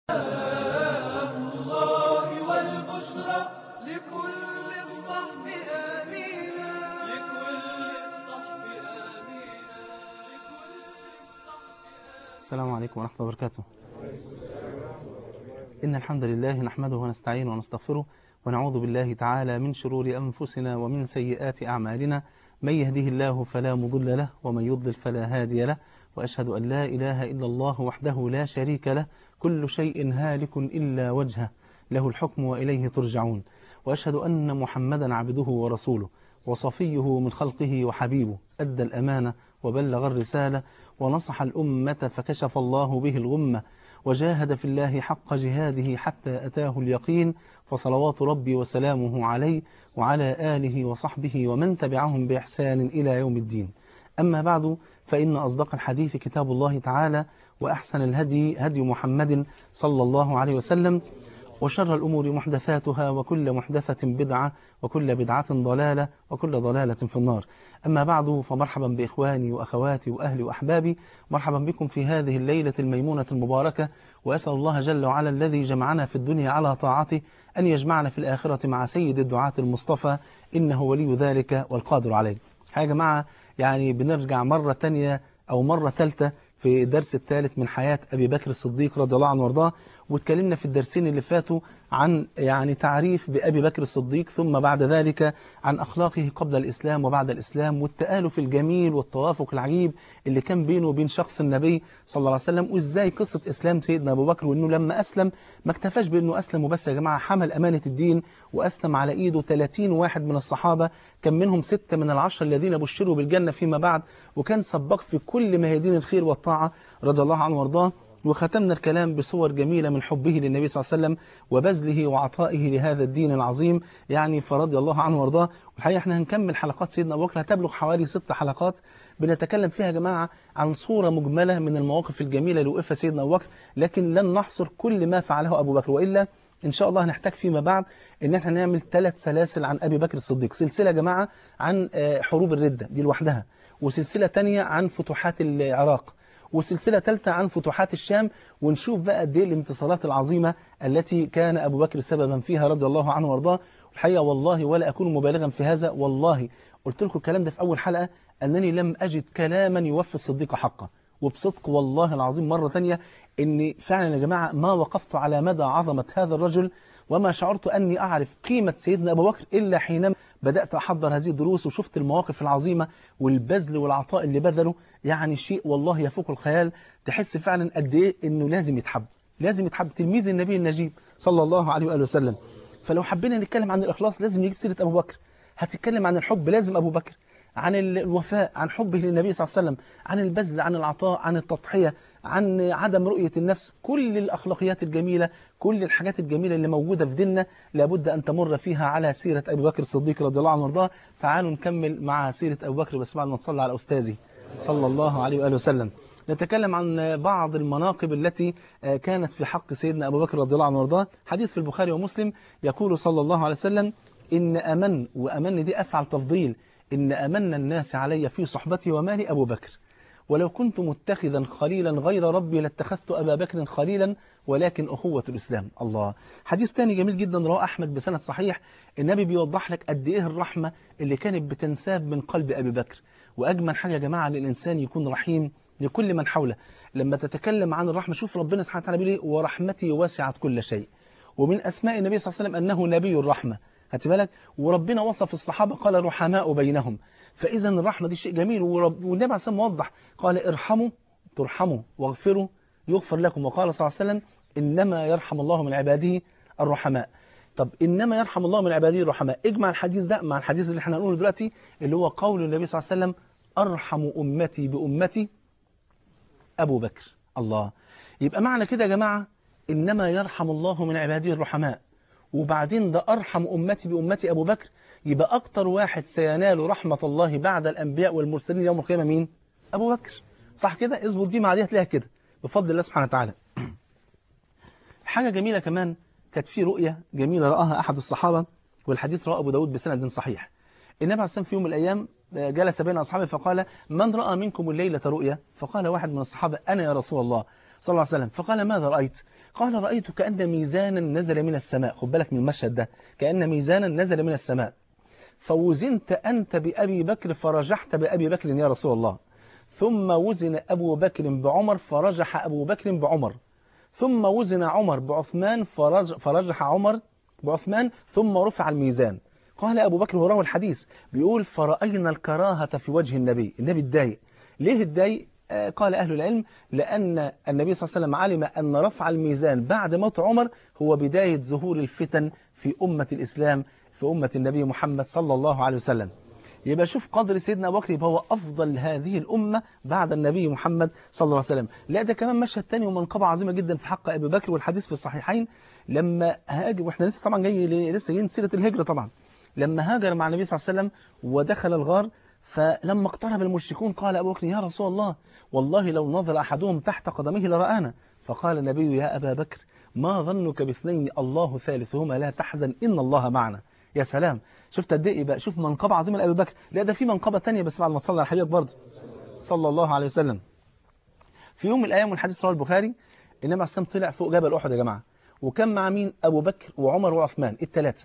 الله والبشرى لكل الصحب آمينا لكل الصحب آمينا السلام عليكم ورحمة الله وبركاته إن الحمد لله نحمده ونستعينه ونستغفره ونعوذ بالله تعالى من شرور أنفسنا ومن سيئات أعمالنا من يهده الله فلا مضل له ومن يضلل فلا هادي له وأشهد أن لا إله إلا الله وحده لا شريك له كل شيء هالك إلا وجهه له الحكم وإليه ترجعون وأشهد أن محمدا عبده ورسوله وصفيه من خلقه وحبيبه أدى الأمانة وبلغ الرسالة ونصح الأمة فكشف الله به الغمة وجاهد في الله حق جهاده حتى أتاه اليقين فصلوات ربي وسلامه عليه وعلى آله وصحبه ومن تبعهم بإحسان إلى يوم الدين أما بعد فإن أصدق الحديث كتاب الله تعالى وأحسن الهدي هدي محمد صلى الله عليه وسلم وشر الأمور محدثاتها وكل محدثة بدعة وكل بدعة ضلالة وكل ضلالة في النار أما بعد فمرحبا بإخواني وأخواتي وأهلي وأحبابي مرحبا بكم في هذه الليلة الميمونة المباركة وأسأل الله جل وعلا الذي جمعنا في الدنيا على طاعته أن يجمعنا في الآخرة مع سيد الدعاة المصطفى إنه ولي ذلك والقادر عليه يا جماعة يعني بنرجع مرة تانية أو مرة ثالثة في الدرس الثالث من حياة أبي بكر الصديق رضي الله عنه وارضاه واتكلمنا في الدرسين اللي فاتوا عن يعني تعريف بأبي بكر الصديق ثم بعد ذلك عن أخلاقه قبل الإسلام وبعد الإسلام والتآلف الجميل والتوافق العجيب اللي كان بينه وبين شخص النبي صلى الله عليه وسلم وإزاي قصة إسلام سيدنا أبو بكر وإنه لما أسلم ما اكتفاش بأنه أسلم وبس يا جماعة حمل أمانة الدين وأسلم على إيده 30 واحد من الصحابة كان منهم ستة من العشر الذين بشروا بالجنة فيما بعد وكان سبق في كل ميادين الخير والطاعة رضي الله عنه وارضاه وختمنا الكلام بصور جميلة من حبه للنبي صلى الله عليه وسلم وبذله وعطائه لهذا الدين العظيم يعني فرضي الله عنه وارضاه والحقيقة احنا هنكمل حلقات سيدنا أبو بكر هتبلغ حوالي ست حلقات بنتكلم فيها يا جماعة عن صورة مجملة من المواقف الجميلة اللي وقفها سيدنا أبو بكر لكن لن نحصر كل ما فعله أبو بكر وإلا إن شاء الله هنحتاج فيما بعد إن احنا نعمل ثلاث سلاسل عن أبي بكر الصديق سلسلة يا جماعة عن حروب الردة دي لوحدها وسلسلة تانية عن فتوحات العراق وسلسلة ثالثة عن فتوحات الشام ونشوف بقى قد ايه الانتصارات العظيمة التي كان أبو بكر سببا فيها رضي الله عنه وارضاه الحقيقة والله ولا أكون مبالغا في هذا والله قلت لكم الكلام ده في أول حلقة أنني لم أجد كلاما يوفي الصديق حقه وبصدق والله العظيم مرة تانية أني فعلا يا جماعة ما وقفت على مدى عظمة هذا الرجل وما شعرت أني أعرف قيمة سيدنا أبو بكر إلا حينما بدأت أحضر هذه الدروس وشفت المواقف العظيمة والبذل والعطاء اللي بذله يعني شيء والله يفوق الخيال تحس فعلا قد إيه أنه لازم يتحب لازم يتحب تلميذ النبي النجيب صلى الله عليه وآله وسلم فلو حبينا نتكلم عن الإخلاص لازم نجيب سيرة أبو بكر هتتكلم عن الحب لازم أبو بكر عن الوفاء عن حبه للنبي صلى الله عليه وسلم عن البذل عن العطاء عن التضحية عن عدم رؤية النفس كل الأخلاقيات الجميلة كل الحاجات الجميلة اللي موجودة في ديننا لابد أن تمر فيها على سيرة أبي بكر الصديق رضي الله عنه وارضاه تعالوا نكمل مع سيرة أبو بكر بس بعد ما نصلي على أستاذي صلى الله عليه وآله وسلم نتكلم عن بعض المناقب التي كانت في حق سيدنا أبو بكر رضي الله عنه وارضاه حديث في البخاري ومسلم يقول صلى الله عليه وسلم إن أمن وأمن دي أفعل تفضيل إن أمن الناس علي في صحبتي ومالي أبو بكر ولو كنت متخذا خليلا غير ربي لاتخذت أبا بكر خليلا ولكن أخوة الإسلام الله حديث تاني جميل جدا رواه أحمد بسند صحيح النبي بيوضح لك قد إيه الرحمة اللي كانت بتنساب من قلب أبي بكر وأجمل حاجة يا جماعة للإنسان يكون رحيم لكل من حوله لما تتكلم عن الرحمة شوف ربنا سبحانه وتعالى بيقول إيه ورحمتي وسعت كل شيء ومن أسماء النبي صلى الله عليه وسلم أنه نبي الرحمة هات بالك وربنا وصف الصحابة قال رحماء بينهم فإذا الرحمة دي شيء جميل ورب والنبي عليه الصلاة موضح قال ارحموا ترحموا واغفروا يغفر لكم وقال صلى الله عليه وسلم إنما يرحم الله من عباده الرحماء طب إنما يرحم الله من عباده الرحماء اجمع الحديث ده مع الحديث اللي احنا هنقوله دلوقتي اللي هو قول النبي صلى الله عليه وسلم أرحم أمتي بأمتي أبو بكر الله يبقى معنى كده يا جماعة إنما يرحم الله من عباده الرحماء وبعدين ده أرحم أمتي بأمتي أبو بكر يبقى أكتر واحد سينال رحمة الله بعد الأنبياء والمرسلين يوم القيامة مين؟ أبو بكر صح كده؟ اظبط دي مع دي هتلاقيها كده بفضل الله سبحانه وتعالى حاجة جميلة كمان كانت في رؤية جميلة رآها أحد الصحابة والحديث رواه أبو داود بسند صحيح النبي عليه الصلاة في يوم من الأيام جلس بين أصحابه فقال من رأى منكم الليلة رؤيا فقال واحد من الصحابة أنا يا رسول الله صلى الله عليه وسلم فقال ماذا رأيت قال رأيت كأن ميزانا نزل من السماء خد بالك من المشهد ده كأن ميزانا نزل من السماء فوزنت أنت بأبي بكر فرجحت بأبي بكر يا رسول الله ثم وزن أبو بكر بعمر فرجح أبو بكر بعمر ثم وزن عمر بعثمان فرج فرجح عمر بعثمان ثم رفع الميزان قال أبو بكر وراه الحديث بيقول فرأينا الكراهة في وجه النبي النبي اتضايق ليه اتضايق آه، قال أهل العلم لأن النبي صلى الله عليه وسلم علم أن رفع الميزان بعد موت عمر هو بداية ظهور الفتن في أمة الإسلام في أمة النبي محمد صلى الله عليه وسلم يبقى شوف قدر سيدنا أبو بكر يبقى هو أفضل هذه الأمة بعد النبي محمد صلى الله عليه وسلم لا ده كمان مشهد تاني ومنقبة عظيمة جدا في حق أبي بكر والحديث في الصحيحين لما هاجر واحنا لسه طبعا جاي لسه جايين سيرة الهجرة طبعا لما هاجر مع النبي صلى الله عليه وسلم ودخل الغار فلما اقترب المشركون قال أبو بكر يا رسول الله والله لو نظر أحدهم تحت قدمه لرآنا فقال النبي يا أبا بكر ما ظنك باثنين الله ثالثهما لا تحزن إن الله معنا يا سلام شفت قد ايه بقى شوف منقبة عظيمة لأبي بكر لا ده في منقبة تانية بس بعد ما تصلي على حبيبك برضه صلى الله عليه وسلم في يوم من الأيام والحديث رواه البخاري إنما السلام طلع فوق جبل أحد يا جماعة وكان مع مين أبو بكر وعمر وعثمان الثلاثة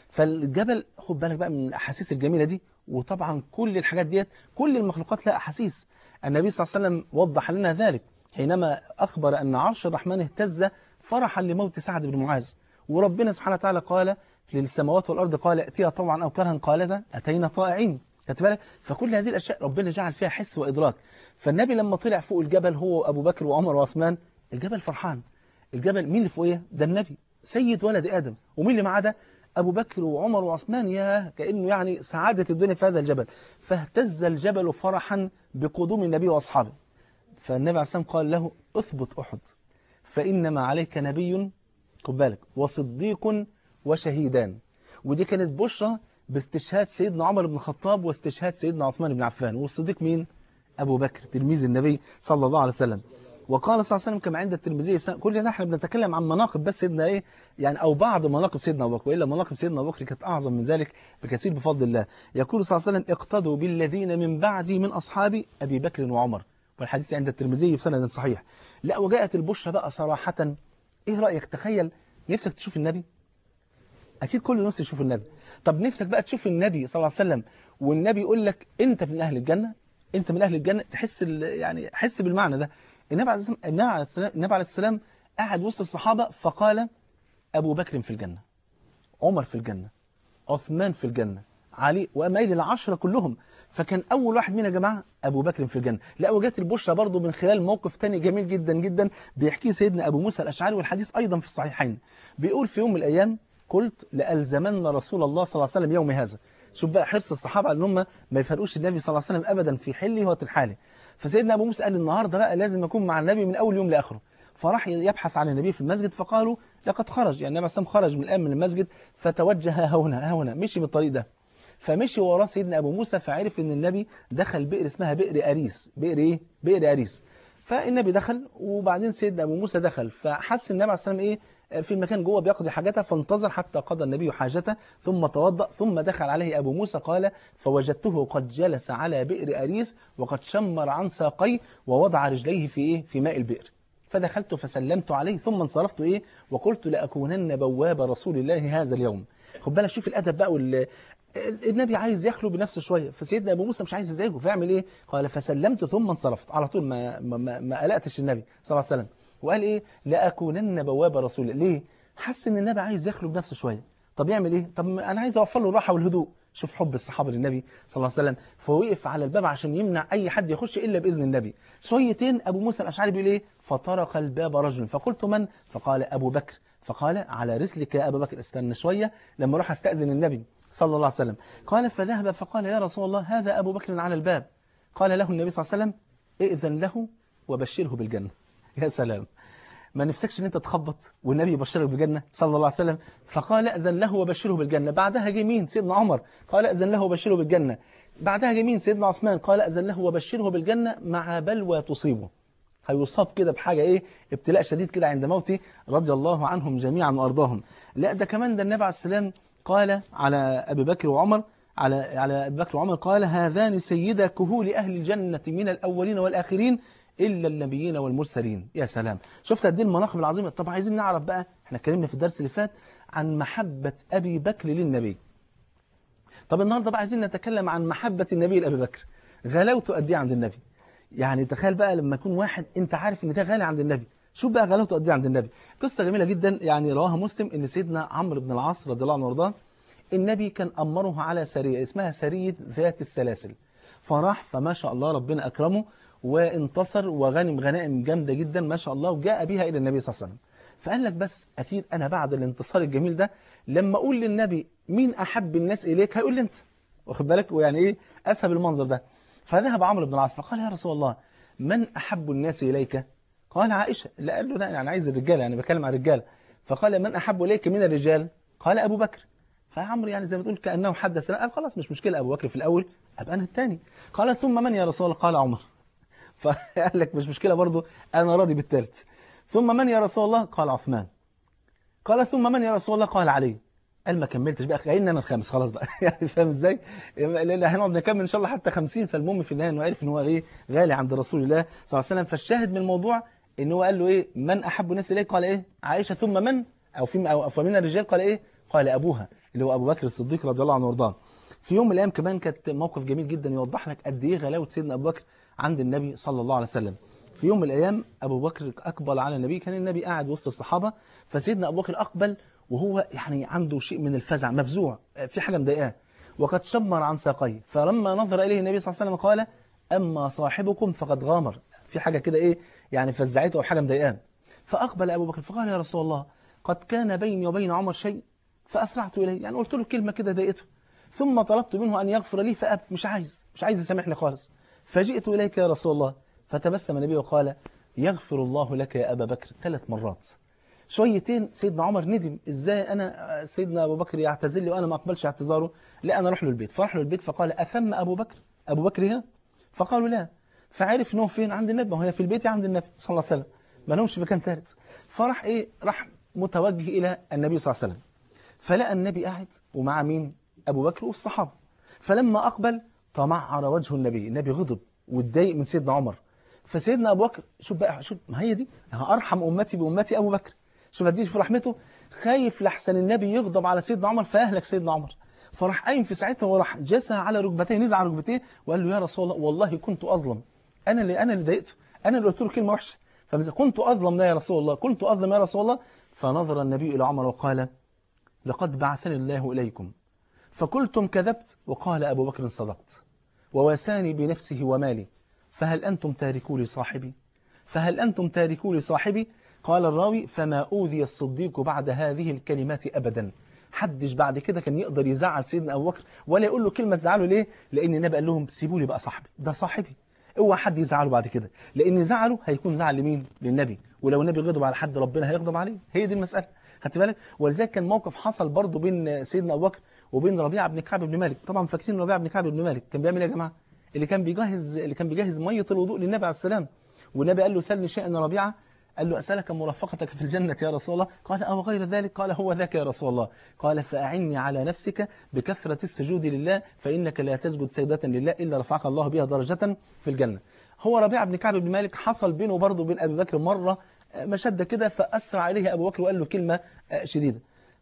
فالجبل خد بالك بقى من الأحاسيس الجميلة دي وطبعا كل الحاجات ديت كل المخلوقات لها أحاسيس النبي صلى الله عليه وسلم وضح لنا ذلك حينما أخبر أن عرش الرحمن اهتز فرحا لموت سعد بن معاذ وربنا سبحانه وتعالى قال للسماوات والأرض قال ائتيها طوعا أو كرها قالتا أتينا طائعين خدت بالك فكل هذه الأشياء ربنا جعل فيها حس وإدراك فالنبي لما طلع فوق الجبل هو وأبو بكر وعمر وعثمان الجبل فرحان الجبل مين اللي فوقيه ده النبي سيد ولد آدم ومين اللي معاه ده أبو بكر وعمر وعثمان يا كأنه يعني سعادة الدنيا في هذا الجبل فاهتز الجبل فرحا بقدوم النبي وأصحابه فالنبي عليه الصلاة والسلام قال له اثبت أحد فإنما عليك نبي خد بالك وصديق وشهيدان ودي كانت بشرى باستشهاد سيدنا عمر بن الخطاب واستشهاد سيدنا عثمان بن عفان والصديق مين؟ أبو بكر تلميذ النبي صلى الله عليه وسلم وقال صلى الله عليه وسلم كما عند الترمذي في سنة كل ده احنا بنتكلم عن مناقب بس سيدنا ايه يعني او بعض مناقب سيدنا ابو بكر والا مناقب سيدنا ابو بكر كانت اعظم من ذلك بكثير بفضل الله يقول صلى الله عليه وسلم اقتدوا بالذين من بعدي من اصحابي ابي بكر وعمر والحديث عند الترمذي بسند صحيح لا وجاءت البشرى بقى صراحة ايه رايك تخيل نفسك تشوف النبي اكيد كل نفسه يشوف النبي طب نفسك بقى تشوف النبي صلى الله عليه وسلم والنبي يقول لك انت من اهل الجنه انت من اهل الجنه تحس ال- يعني حس بالمعنى ده النبي عليه السلام النبي عليه السلام النبي عليه السلام قعد وسط الصحابه فقال ابو بكر في الجنه عمر في الجنه عثمان في الجنه علي وامائل العشره كلهم فكان اول واحد مين يا جماعه ابو بكر في الجنه لا وجات البشرى برضو من خلال موقف تاني جميل جدا جدا بيحكيه سيدنا ابو موسى الاشعري والحديث ايضا في الصحيحين بيقول في يوم من الايام قلت لألزمن رسول الله صلى الله عليه وسلم يوم هذا شوف بقى حرص الصحابة على ان هم ما يفرقوش النبي صلى الله عليه وسلم أبدا في حله وترحاله فسيدنا أبو موسى قال النهاردة بقى لازم أكون مع النبي من أول يوم لآخره فراح يبحث عن النبي في المسجد فقالوا لقد خرج يعني النبي صلى الله عليه وسلم خرج من الآن من المسجد فتوجه ها هنا ها هنا مشي بالطريق ده فمشي وراه سيدنا أبو موسى فعرف ان النبي دخل بئر اسمها بئر أريس بئر إيه؟ بئر أريس فالنبي دخل وبعدين سيدنا أبو موسى دخل فحس النبي عليه الصلاة والسلام إيه في المكان جوه بيقضي حاجته فانتظر حتى قضى النبي حاجته ثم توضأ ثم دخل عليه أبو موسى قال فوجدته قد جلس على بئر أريس وقد شمر عن ساقيه ووضع رجليه في إيه في ماء البئر فدخلت فسلمت عليه ثم انصرفت إيه وقلت لأكونن بواب رسول الله هذا اليوم خد بالك شوف الأدب بقى وال النبي عايز يخلو بنفسه شوية فسيدنا أبو موسى مش عايز يزعجه فيعمل إيه قال فسلمت ثم انصرفت على طول ما ما ما, ما قلقتش النبي صلى الله عليه وسلم وقال إيه لأكونن بواب رسول الله ليه حس إن النبي عايز يخلو بنفسه شوية طب يعمل إيه طب أنا عايز أوفر له الراحة والهدوء شوف حب الصحابة للنبي صلى الله عليه وسلم فوقف على الباب عشان يمنع أي حد يخش إلا بإذن النبي شويتين أبو موسى الأشعري بيقول إيه فطرق الباب رجل فقلت من فقال أبو بكر فقال على رسلك يا أبا بكر استنى شوية لما راح استأذن النبي صلى الله عليه وسلم قال فذهب فقال يا رسول الله هذا أبو بكر على الباب قال له النبي صلى الله عليه وسلم ائذن له وبشره بالجنة يا سلام ما نفسكش ان انت تخبط والنبي يبشرك بالجنة صلى الله عليه وسلم فقال اذن له وبشره بالجنة بعدها جه مين سيدنا عمر قال اذن له وبشره بالجنة بعدها جه مين سيدنا عثمان قال اذن له وبشره بالجنة مع بلوى تصيبه هيصاب كده بحاجة ايه ابتلاء شديد كده عند موته رضي الله عنهم جميعا وارضاهم لا ده كمان ده النبي عليه السلام قال على ابي بكر وعمر على على ابي بكر وعمر قال هذان سيدا كهول اهل الجنة من الاولين والاخرين إلا النبيين والمرسلين يا سلام شفت قد ايه المناقب العظيمة طب عايزين نعرف بقى احنا اتكلمنا في الدرس اللي فات عن محبة أبي بكر للنبي طب النهاردة بقى عايزين نتكلم عن محبة النبي لأبي بكر غلاوته قد ايه عند النبي يعني تخيل بقى لما يكون واحد انت عارف ان ده غالي عند النبي شوف بقى غلاوته قد ايه عند النبي قصة جميلة جدا يعني رواها مسلم ان سيدنا عمرو بن العاص رضي الله عنه وارضاه النبي كان أمره على سرية اسمها سرية ذات السلاسل فراح فما شاء الله ربنا أكرمه وانتصر وغنم غنائم جامدة جدا ما شاء الله وجاء بها إلى النبي صلى الله عليه وسلم فقال لك بس أكيد أنا بعد الانتصار الجميل ده لما أقول للنبي مين أحب الناس إليك هيقول لي أنت واخد بالك ويعني إيه أسهب المنظر ده فذهب عمرو بن العاص فقال يا رسول الله من أحب الناس إليك قال عائشة لا قال له لا يعني عايز الرجال يعني بكلم عن الرجال فقال من أحب إليك من الرجال قال أبو بكر فعمرو يعني زي ما تقول كأنه حدث قال خلاص مش مشكلة أبو بكر في الأول أبقى أنا الثاني قال ثم من يا رسول الله قال عمر فقال لك مش مشكلة برضو أنا راضي بالثالث ثم من يا رسول الله قال عثمان قال ثم من يا رسول الله قال علي قال ما كملتش بقى كأن أنا الخامس خلاص بقى يعني فاهم ازاي لأن هنقعد نكمل إن شاء الله حتى 50 فالمهم في النهاية إنه عرف إن هو إيه غالي عند رسول الله صلى الله عليه وسلم فالشاهد من الموضوع إن هو قال له إيه من أحب الناس إليك قال إيه عائشة ثم من أو في أو فمن الرجال قال إيه قال أبوها اللي هو أبو بكر الصديق رضي الله عنه وارضاه في يوم من الأيام كمان كانت موقف جميل جدا يوضح لك قد إيه غلاوة سيدنا أبو بكر عند النبي صلى الله عليه وسلم في يوم من الأيام أبو بكر أقبل على النبي كان النبي قاعد وسط الصحابة فسيدنا أبو بكر أقبل وهو يعني عنده شيء من الفزع مفزوع في حاجة مضايقاه وقد شمر عن ساقيه فلما نظر إليه النبي صلى الله عليه وسلم قال أما صاحبكم فقد غامر في حاجة كده إيه يعني فزعته أو حاجة مضايقاه فأقبل أبو بكر فقال يا رسول الله قد كان بيني وبين عمر شيء فأسرعت إليه يعني قلت له كلمة كده ضايقته ثم طلبت منه أن يغفر لي فأب مش عايز مش عايز يسامحني خالص فجئت إليك يا رسول الله فتبسم النبي وقال يغفر الله لك يا أبا بكر ثلاث مرات شويتين سيدنا عمر ندم ازاي انا سيدنا ابو بكر يعتذر لي وانا ما اقبلش اعتذاره لا انا اروح له البيت فراح له البيت فقال اثم ابو بكر ابو بكر هنا فقالوا لا فعرف ان هو فين عند النبي ما هو في البيت عند النبي صلى الله عليه وسلم ما لهمش مكان ثالث فراح ايه راح متوجه الى النبي صلى الله عليه وسلم فلقى النبي قاعد ومع مين ابو بكر والصحابه فلما اقبل تمعر وجه النبي النبي غضب واتضايق من سيدنا عمر فسيدنا ابو بكر شوف بقى شوف ما هي دي ارحم امتي بامتي ابو بكر شوف قد في رحمته خايف لحسن النبي يغضب على سيدنا عمر فاهلك سيدنا عمر فراح قايم في ساعتها وراح جسى على ركبتيه نزع على ركبتيه وقال له يا رسول الله والله كنت اظلم انا اللي انا اللي ضايقته انا اللي قلت له كلمه وحشه فكنت اظلم يا رسول الله كنت اظلم يا رسول الله فنظر النبي الى عمر وقال لقد بعثني الله اليكم فقلتم كذبت وقال ابو بكر صدقت وواساني بنفسه ومالي فهل انتم تاركوا لي صاحبي فهل انتم تاركوا لي صاحبي قال الراوي فما أوذي الصديق بعد هذه الكلمات أبدا حدش بعد كده كان يقدر يزعل سيدنا أبو بكر ولا يقول له كلمة تزعله ليه لأن النبي قال لهم سيبوا لي بقى صاحبي ده صاحبي اوعى حد يزعله بعد كده لأن زعله هيكون زعل لمين للنبي ولو النبي غضب على حد ربنا هيغضب عليه هي دي المسألة خدت بالك ولذلك كان موقف حصل برضه بين سيدنا أبو بكر وبين ربيعة بن كعب بن مالك طبعا فاكرين ربيعة بن كعب بن مالك كان بيعمل ايه يا جماعة اللي كان بيجهز اللي كان بيجهز مية الوضوء للنبي عليه السلام والنبي قال له سلني شيئا ربيعة قال له أسألك مرافقتك في الجنة يا رسول الله قال أو غير ذلك قال هو ذاك يا رسول الله قال فأعني على نفسك بكثرة السجود لله فإنك لا تسجد سجدة لله إلا رفعك الله بها درجة في الجنة هو ربيع بن كعب بن مالك حصل بينه برضه بين أبي بكر مرة مشدة كده فأسرع عليه أبو بكر وقال له كلمة شديدة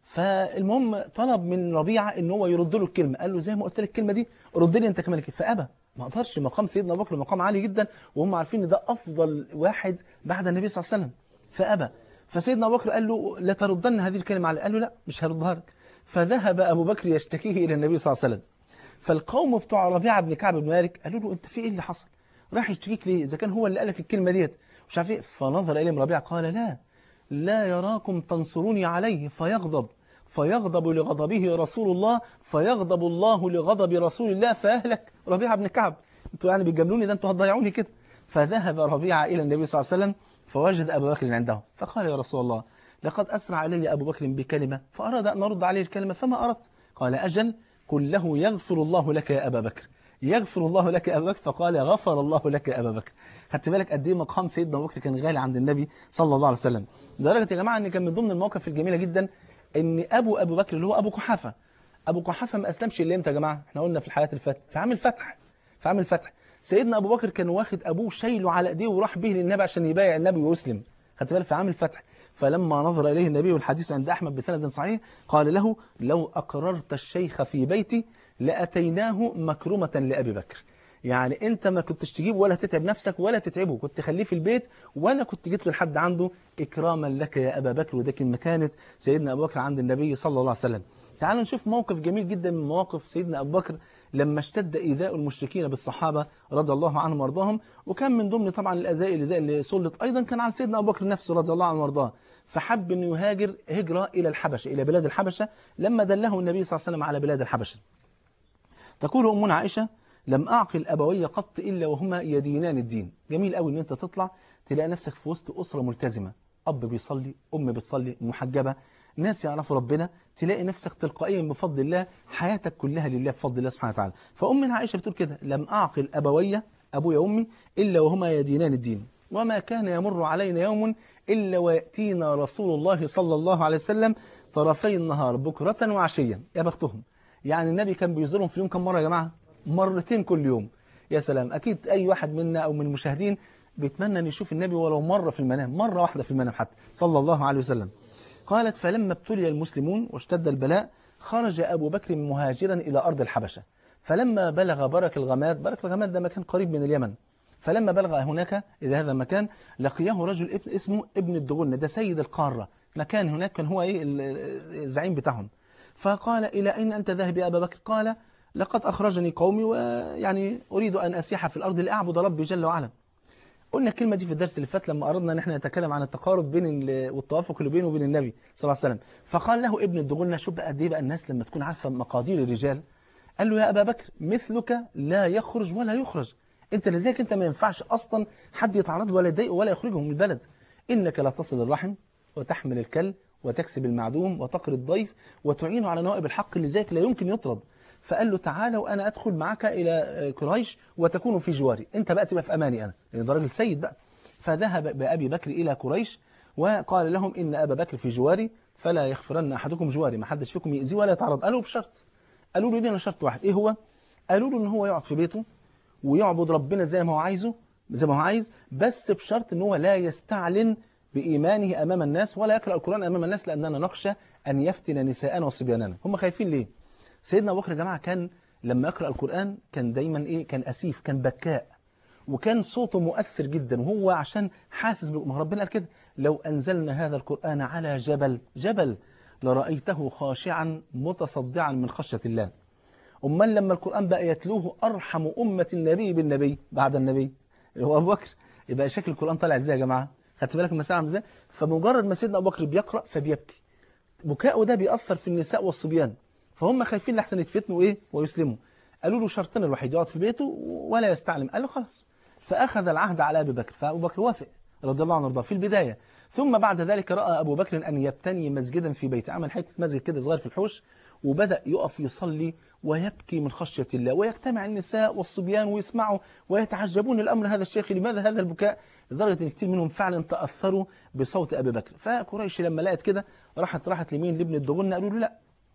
فالمهم طلب من ربيعة ان هو يرد له الكلمة قال له زي ما قلت لك الكلمة دي رد لي انت كمان فأبى ما قدرش مقام سيدنا ابو بكر مقام عالي جدا وهم عارفين ان ده افضل واحد بعد النبي صلى الله عليه وسلم فابى فسيدنا ابو بكر قال له لا تردن هذه الكلمه عليه قال له لا مش هردها لك فذهب ابو بكر يشتكيه الى النبي صلى الله عليه وسلم فالقوم بتوع ربيعه بن كعب بن مالك قالوا له انت في ايه اللي حصل راح يشتكيك ليه اذا كان هو اللي قال لك الكلمه ديت مش عارف ايه فنظر اليهم ربيعه قال لا لا يراكم تنصروني عليه فيغضب فيغضب لغضبه رسول الله فيغضب الله لغضب رسول الله فأهلك ربيعة بن كعب انتوا يعني بيجاملوني ده انتوا هتضيعوني كده فذهب ربيعة إلى النبي صلى الله عليه وسلم فوجد أبا بكر عنده فقال يا رسول الله لقد أسرع علي أبو بكر بكلمة فأراد أن أرد عليه الكلمة فما أردت قال أجل قل له يغفر الله لك يا أبا بكر يغفر الله لك يا أبا بكر فقال غفر الله لك يا أبا بكر خدت بالك قد ايه مقام سيدنا أبو بكر كان غالي عند النبي صلى الله عليه وسلم لدرجة يا جماعة أن كان من ضمن المواقف الجميلة جدا ان ابو ابو بكر اللي هو ابو قحافه ابو قحافه ما اسلمش الا امتى يا جماعه احنا قلنا في الحلقات اللي فاتت في عام الفتح في عام الفتح سيدنا ابو بكر كان واخد ابوه شايله على ايديه وراح به للنبي عشان يبايع النبي ويسلم خدت بالك في عام الفتح فلما نظر اليه النبي والحديث عند احمد بسند صحيح قال له لو اقررت الشيخ في بيتي لاتيناه مكرمه لابي بكر يعني انت ما كنتش تجيبه ولا تتعب نفسك ولا تتعبه كنت تخليه في البيت وانا كنت جيت له لحد عنده اكراما لك يا ابا بكر وده كان مكانه سيدنا ابو بكر عند النبي صلى الله عليه وسلم تعالوا نشوف موقف جميل جدا من مواقف سيدنا ابو بكر لما اشتد ايذاء المشركين بالصحابه رضي الله عنهم وارضاهم وكان من ضمن طبعا الاذى اللي زي اللي سلط ايضا كان على سيدنا ابو بكر نفسه رضي الله عنه وارضاه فحب انه يهاجر هجره الى الحبشه الى بلاد الحبشه لما دله النبي صلى الله عليه وسلم على بلاد الحبشه تقول أمنا عائشة لم أعقل أبوي قط إلا وهما يدينان الدين جميل قوي إن أنت تطلع تلاقي نفسك في وسط أسرة ملتزمة أب بيصلي أم بتصلي محجبة ناس يعرفوا ربنا تلاقي نفسك تلقائيا بفضل الله حياتك كلها لله بفضل الله سبحانه وتعالى فأمنا عائشة بتقول كده لم أعقل أبوي أبويا وأمي إلا وهما يدينان الدين وما كان يمر علينا يوم إلا ويأتينا رسول الله صلى الله عليه وسلم طرفي النهار بكرة وعشيا يا بختهم يعني النبي كان بيزورهم في اليوم كم مرة يا جماعة مرتين كل يوم يا سلام أكيد أي واحد منا أو من المشاهدين بيتمنى أن يشوف النبي ولو مرة في المنام مرة واحدة في المنام حتى صلى الله عليه وسلم قالت فلما ابتلي المسلمون واشتد البلاء خرج أبو بكر مهاجرا إلى أرض الحبشة فلما بلغ برك الغماد برك الغماد ده مكان قريب من اليمن فلما بلغ هناك إلى هذا المكان لقيه رجل ابن اسمه ابن الدغنة ده سيد القارة مكان هناك كان هو إيه الزعيم بتاعهم فقال إلى أين أنت ذاهب يا أبا بكر قال لقد أخرجني قومي ويعني أريد أن أسيح في الأرض لأعبد ربي جل وعلا قلنا الكلمة دي في الدرس اللي فات لما أردنا أن احنا نتكلم عن التقارب بين والتوافق اللي بينه وبين النبي صلى الله عليه وسلم فقال له ابن الدغنة شوف بقى قد ايه بقى الناس لما تكون عارفة مقادير الرجال قال له يا أبا بكر مثلك لا يخرج ولا يخرج انت لذلك انت ما ينفعش اصلا حد يتعرض ولا يضايقه ولا يخرجه من البلد انك لا تصل الرحم وتحمل الكل وتكسب المعدوم وتقري الضيف وتعين على نوائب الحق لذلك لا يمكن يطرد فقال له تعالى وأنا أدخل معك إلى قريش وتكون في جواري أنت بقى تبقى في أماني أنا لأن ده راجل سيد بقى فذهب بأبي بكر إلى قريش وقال لهم إن أبا بكر في جواري فلا يغفرن أحدكم جواري ما حدش فيكم يأذيه ولا يتعرض قالوا بشرط قالوا له لنا شرط واحد إيه هو قالوا له إن هو يقعد في بيته ويعبد ربنا زي ما هو عايزه زي ما هو عايز بس بشرط إن هو لا يستعلن بإيمانه أمام الناس ولا يقرأ القرآن أمام الناس لأننا نخشى أن يفتن نساءنا وصبياننا هم خايفين ليه سيدنا أبو بكر يا جماعة كان لما يقرأ القرآن كان دايما إيه كان أسيف كان بكاء وكان صوته مؤثر جدا وهو عشان حاسس ما ربنا قال كده لو أنزلنا هذا القرآن على جبل جبل لرأيته خاشعا متصدعا من خشية الله أمال لما القرآن بقى يتلوه أرحم أمة النبي بالنبي بعد النبي هو أبو بكر يبقى شكل القرآن طالع إزاي يا جماعة خدت بالك المسألة عامله ازاي فمجرد ما سيدنا ابو بكر بيقرا فبيبكي بكاؤه ده بيأثر في النساء والصبيان فهم خايفين لحسن يتفتنوا ايه ويسلموا قالوا له شرطنا الوحيد يقعد في بيته ولا يستعلم قال له خلاص فأخذ العهد على أبي بكر فأبو بكر وافق رضي الله عنه وارضاه في البداية ثم بعد ذلك رأى أبو بكر أن يبتني مسجدا في بيته عمل حتة مسجد كده صغير في الحوش وبدأ يقف يصلي ويبكي من خشية الله ويجتمع النساء والصبيان ويسمعوا ويتعجبون الأمر هذا الشيخ لماذا هذا البكاء لدرجة أن كتير منهم فعلا تأثروا بصوت أبي بكر فقريش لما لقت كده راحت راحت لمين لابن الدغن قالوا له لا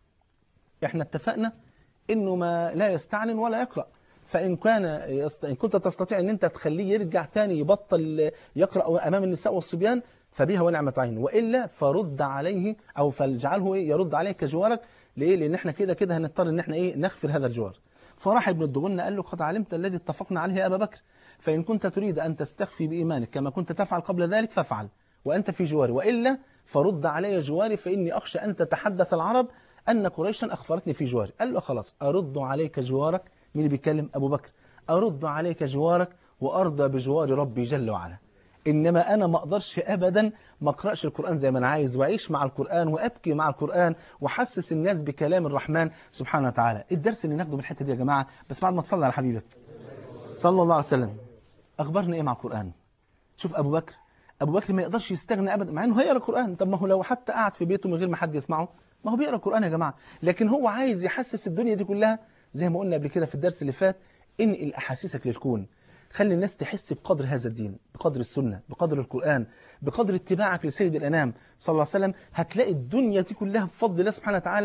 احنا اتفقنا انه ما لا يستعلن ولا يقرأ فإن كان يست... إن كنت تستطيع أن أنت تخليه يرجع تاني يبطل يقرأ أمام النساء والصبيان فبها ونعمة عين وإلا فرد عليه أو فاجعله إيه يرد عليك كجوارك ليه؟ لأن احنا كده كده هنضطر أن احنا إيه نغفر هذا الجوار فراح ابن الدغن قال له قد علمت الذي اتفقنا عليه يا أبا بكر فإن كنت تريد أن تستخفي بإيمانك كما كنت تفعل قبل ذلك فافعل وأنت في جواري وإلا فرد علي جواري فإني أخشى أن تتحدث العرب أن قريشا أخفرتني في جواري قال له خلاص أرد عليك جوارك مين اللي بيتكلم أبو بكر أرد عليك جوارك وأرضى بجوار ربي جل وعلا إنما أنا ما أقدرش أبدا ما أقرأش القرآن زي ما أنا عايز وأعيش مع القرآن وأبكي مع القرآن وحسس الناس بكلام الرحمن سبحانه وتعالى الدرس اللي ناخده من الحتة دي يا جماعة بس بعد ما تصلي على حبيبك صلى الله عليه وسلم أخبرنا إيه مع القرآن شوف أبو بكر أبو بكر ما يقدرش يستغنى أبدا مع إنه هيقرأ القرآن طب ما هو لو حتى قعد في بيته من غير ما حد يسمعه ما هو بيقرأ القرآن يا جماعة لكن هو عايز يحسس الدنيا دي كلها زي ما قلنا قبل كده في الدرس اللي فات انقل أحاسيسك للكون خلي الناس تحس بقدر هذا الدين بقدر السنة بقدر القرآن بقدر اتباعك لسيد الأنام صلى الله عليه وسلم هتلاقي الدنيا دي كلها بفضل الله سبحانه وتعالى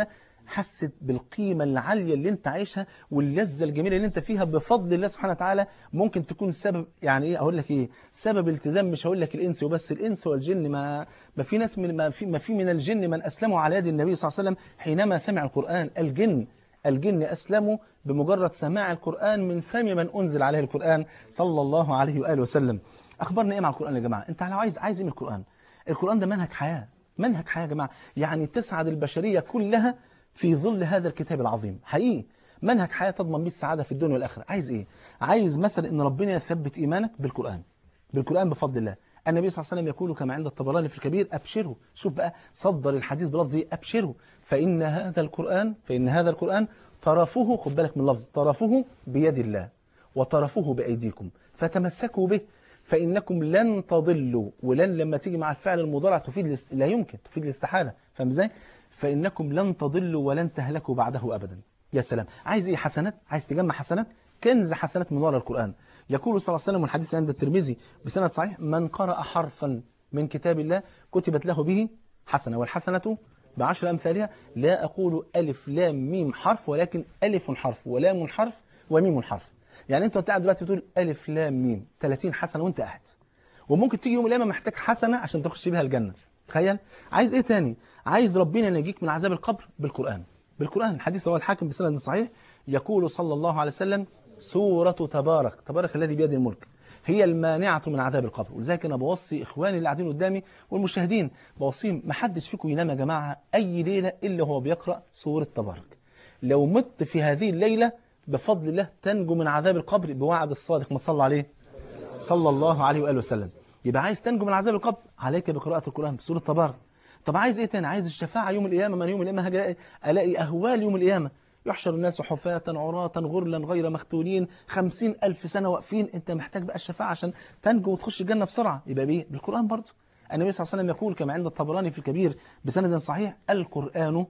حست بالقيمة العالية اللي انت عايشها واللذة الجميلة اللي انت فيها بفضل الله سبحانه وتعالى ممكن تكون سبب يعني ايه اقول لك ايه سبب التزام مش هقول لك الانس وبس الانس والجن ما ما في ناس من ما في ما في من الجن من اسلموا على يد النبي صلى الله عليه وسلم حينما سمع القرآن الجن الجن أسلموا بمجرد سماع القرآن من فم من أنزل عليه القرآن صلى الله عليه وآله وسلم أخبرنا إيه مع القرآن يا جماعة أنت لو عايز عايز إيه من القرآن القرآن ده منهج حياة منهج حياة يا جماعة يعني تسعد البشرية كلها في ظل هذا الكتاب العظيم حقيقي منهج حياة تضمن به السعادة في الدنيا والآخرة عايز إيه عايز مثلا إن ربنا يثبت إيمانك بالقرآن بالقرآن بفضل الله النبي صلى الله عليه وسلم يقول كما عند الطبراني في الكبير أبشروا شوف بقى صدر الحديث بلفظ إيه أبشروا فإن هذا القرآن فإن هذا القرآن طرفه خد بالك من اللفظ طرفه بيد الله وطرفه بأيديكم فتمسكوا به فإنكم لن تضلوا ولن لما تيجي مع الفعل المضارع تفيد الاست... لا يمكن تفيد الاستحالة فاهم ازاي؟ فإنكم لن تضلوا ولن تهلكوا بعده أبدا يا سلام عايز ايه حسنات عايز تجمع حسنات كنز حسنات من وراء القرآن يقول صلى الله عليه وسلم والحديث عند الترمذي بسند صحيح من قرأ حرفا من كتاب الله كتبت له به حسنة والحسنة بعشر أمثالها لا أقول ألف لام ميم حرف ولكن ألف حرف ولام حرف وميم حرف يعني أنت قاعد دلوقتي بتقول ألف لام ميم 30 حسنة وأنت قاعد وممكن تيجي يوم القيامة محتاج حسنة عشان تخش بيها الجنة تخيل عايز إيه تاني عايز ربنا ينجيك من عذاب القبر بالقرآن بالقرآن الحديث رواه الحاكم بسند صحيح يقول صلى الله عليه وسلم سورة تبارك تبارك الذي بيده الملك هي المانعة من عذاب القبر ولذلك أنا بوصي إخواني اللي قاعدين قدامي والمشاهدين بوصيهم ما حدش فيكم ينام يا جماعة أي ليلة إلا هو بيقرأ سورة تبارك لو مت في هذه الليلة بفضل الله تنجو من عذاب القبر بوعد الصادق ما تصلى عليه صلى الله عليه وآله وسلم يبقى عايز تنجو من عذاب القبر عليك بقراءة القرآن بسورة تبارك طب عايز ايه تاني عايز الشفاعة يوم القيامة من يوم القيامة هاجي ألاقي أهوال يوم القيامة يحشر الناس حفاة عراة غرلا غير مختونين خمسين ألف سنة واقفين أنت محتاج بقى الشفاعة عشان تنجو وتخش الجنة بسرعة يبقى بيه بالقرآن برضه النبي صلى الله عليه وسلم يقول كما عند الطبراني في الكبير بسند صحيح القرآن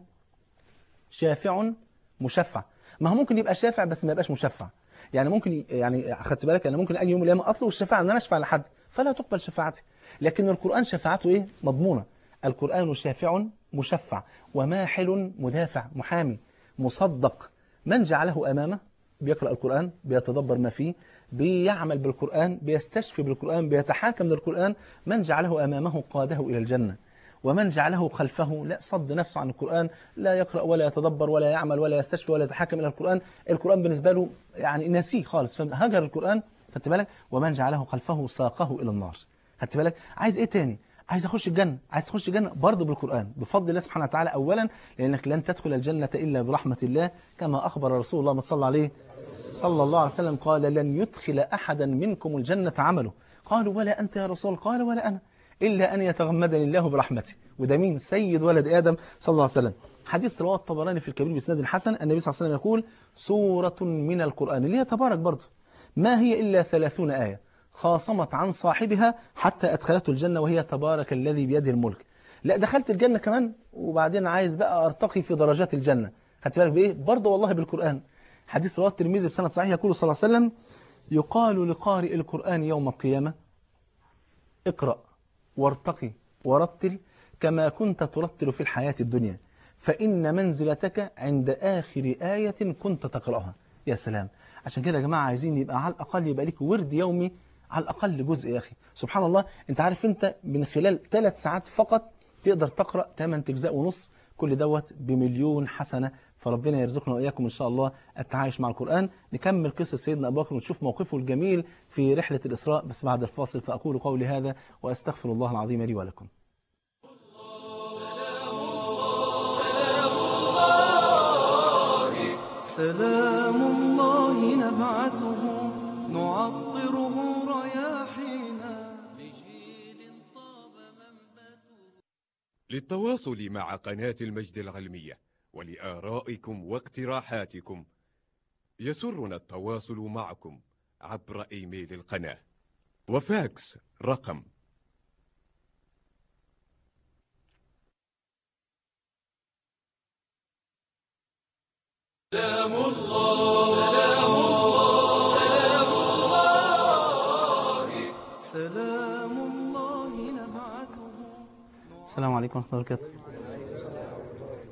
شافع مشفع ما هو ممكن يبقى شافع بس ما يبقاش مشفع يعني ممكن يعني خدت بالك انا ممكن اجي يوم القيامه اطلب الشفاعه ان انا اشفع لحد فلا تقبل شفاعتي لكن القران شفاعته ايه مضمونه القران شافع مشفع وماحل مدافع محامي مصدق من جعله امامه بيقرا القران بيتدبر ما فيه بيعمل بالقران بيستشفي بالقران بيتحاكم للقران من جعله امامه قاده الى الجنه ومن جعله خلفه لا صد نفسه عن القرآن لا يقرأ ولا يتدبر ولا يعمل ولا يستشفي ولا يتحكم إلى القرآن القرآن بالنسبة له يعني ناسيه خالص هجر القرآن خدت بالك ومن جعله خلفه ساقه إلى النار خدت بالك عايز إيه تاني عايز أخش الجنة عايز تخش الجنة برضه بالقرآن بفضل الله سبحانه وتعالى أولا لأنك لن تدخل الجنة إلا برحمة الله كما أخبر رسول الله ما صلى عليه صلى الله عليه وسلم قال لن يدخل أحدا منكم الجنة عمله قالوا ولا أنت يا رسول قال ولا أنا إلا أن يتغمدني الله برحمته وده مين سيد ولد آدم صلى الله عليه وسلم حديث رواه الطبراني في الكبير بسند الحسن النبي صلى الله عليه وسلم يقول سورة من القرآن اللي هي تبارك برضه ما هي إلا ثلاثون آية خاصمت عن صاحبها حتى أدخلته الجنة وهي تبارك الذي بيده الملك لا دخلت الجنة كمان وبعدين عايز بقى أرتقي في درجات الجنة خدت بالك بإيه برضه والله بالقرآن حديث رواه الترمذي بسند صحيح يقول صلى الله عليه وسلم يقال لقارئ القرآن يوم القيامة اقرأ وارتقي ورتل كما كنت ترتل في الحياة الدنيا فإن منزلتك عند آخر آية كنت تقرأها يا سلام عشان كده يا جماعة عايزين يبقى على الأقل يبقى لك ورد يومي على الأقل جزء يا أخي سبحان الله أنت عارف أنت من خلال ثلاث ساعات فقط تقدر تقرأ 8 أجزاء ونص كل دوت بمليون حسنة فربنا يرزقنا وإياكم إن شاء الله التعايش مع القرآن نكمل قصة سيدنا أبو بكر ونشوف موقفه الجميل في رحلة الإسراء بس بعد الفاصل فأقول قولي هذا وأستغفر الله العظيم لي ولكم سلام الله نبعثه نعطره رياحينا لجيل طاب منبته للتواصل مع قناة المجد العلمية ولآرائكم واقتراحاتكم يسرنا التواصل معكم عبر إيميل القناة وفاكس رقم سلام الله نبعثه السلام عليكم ورحمة الله وبركاته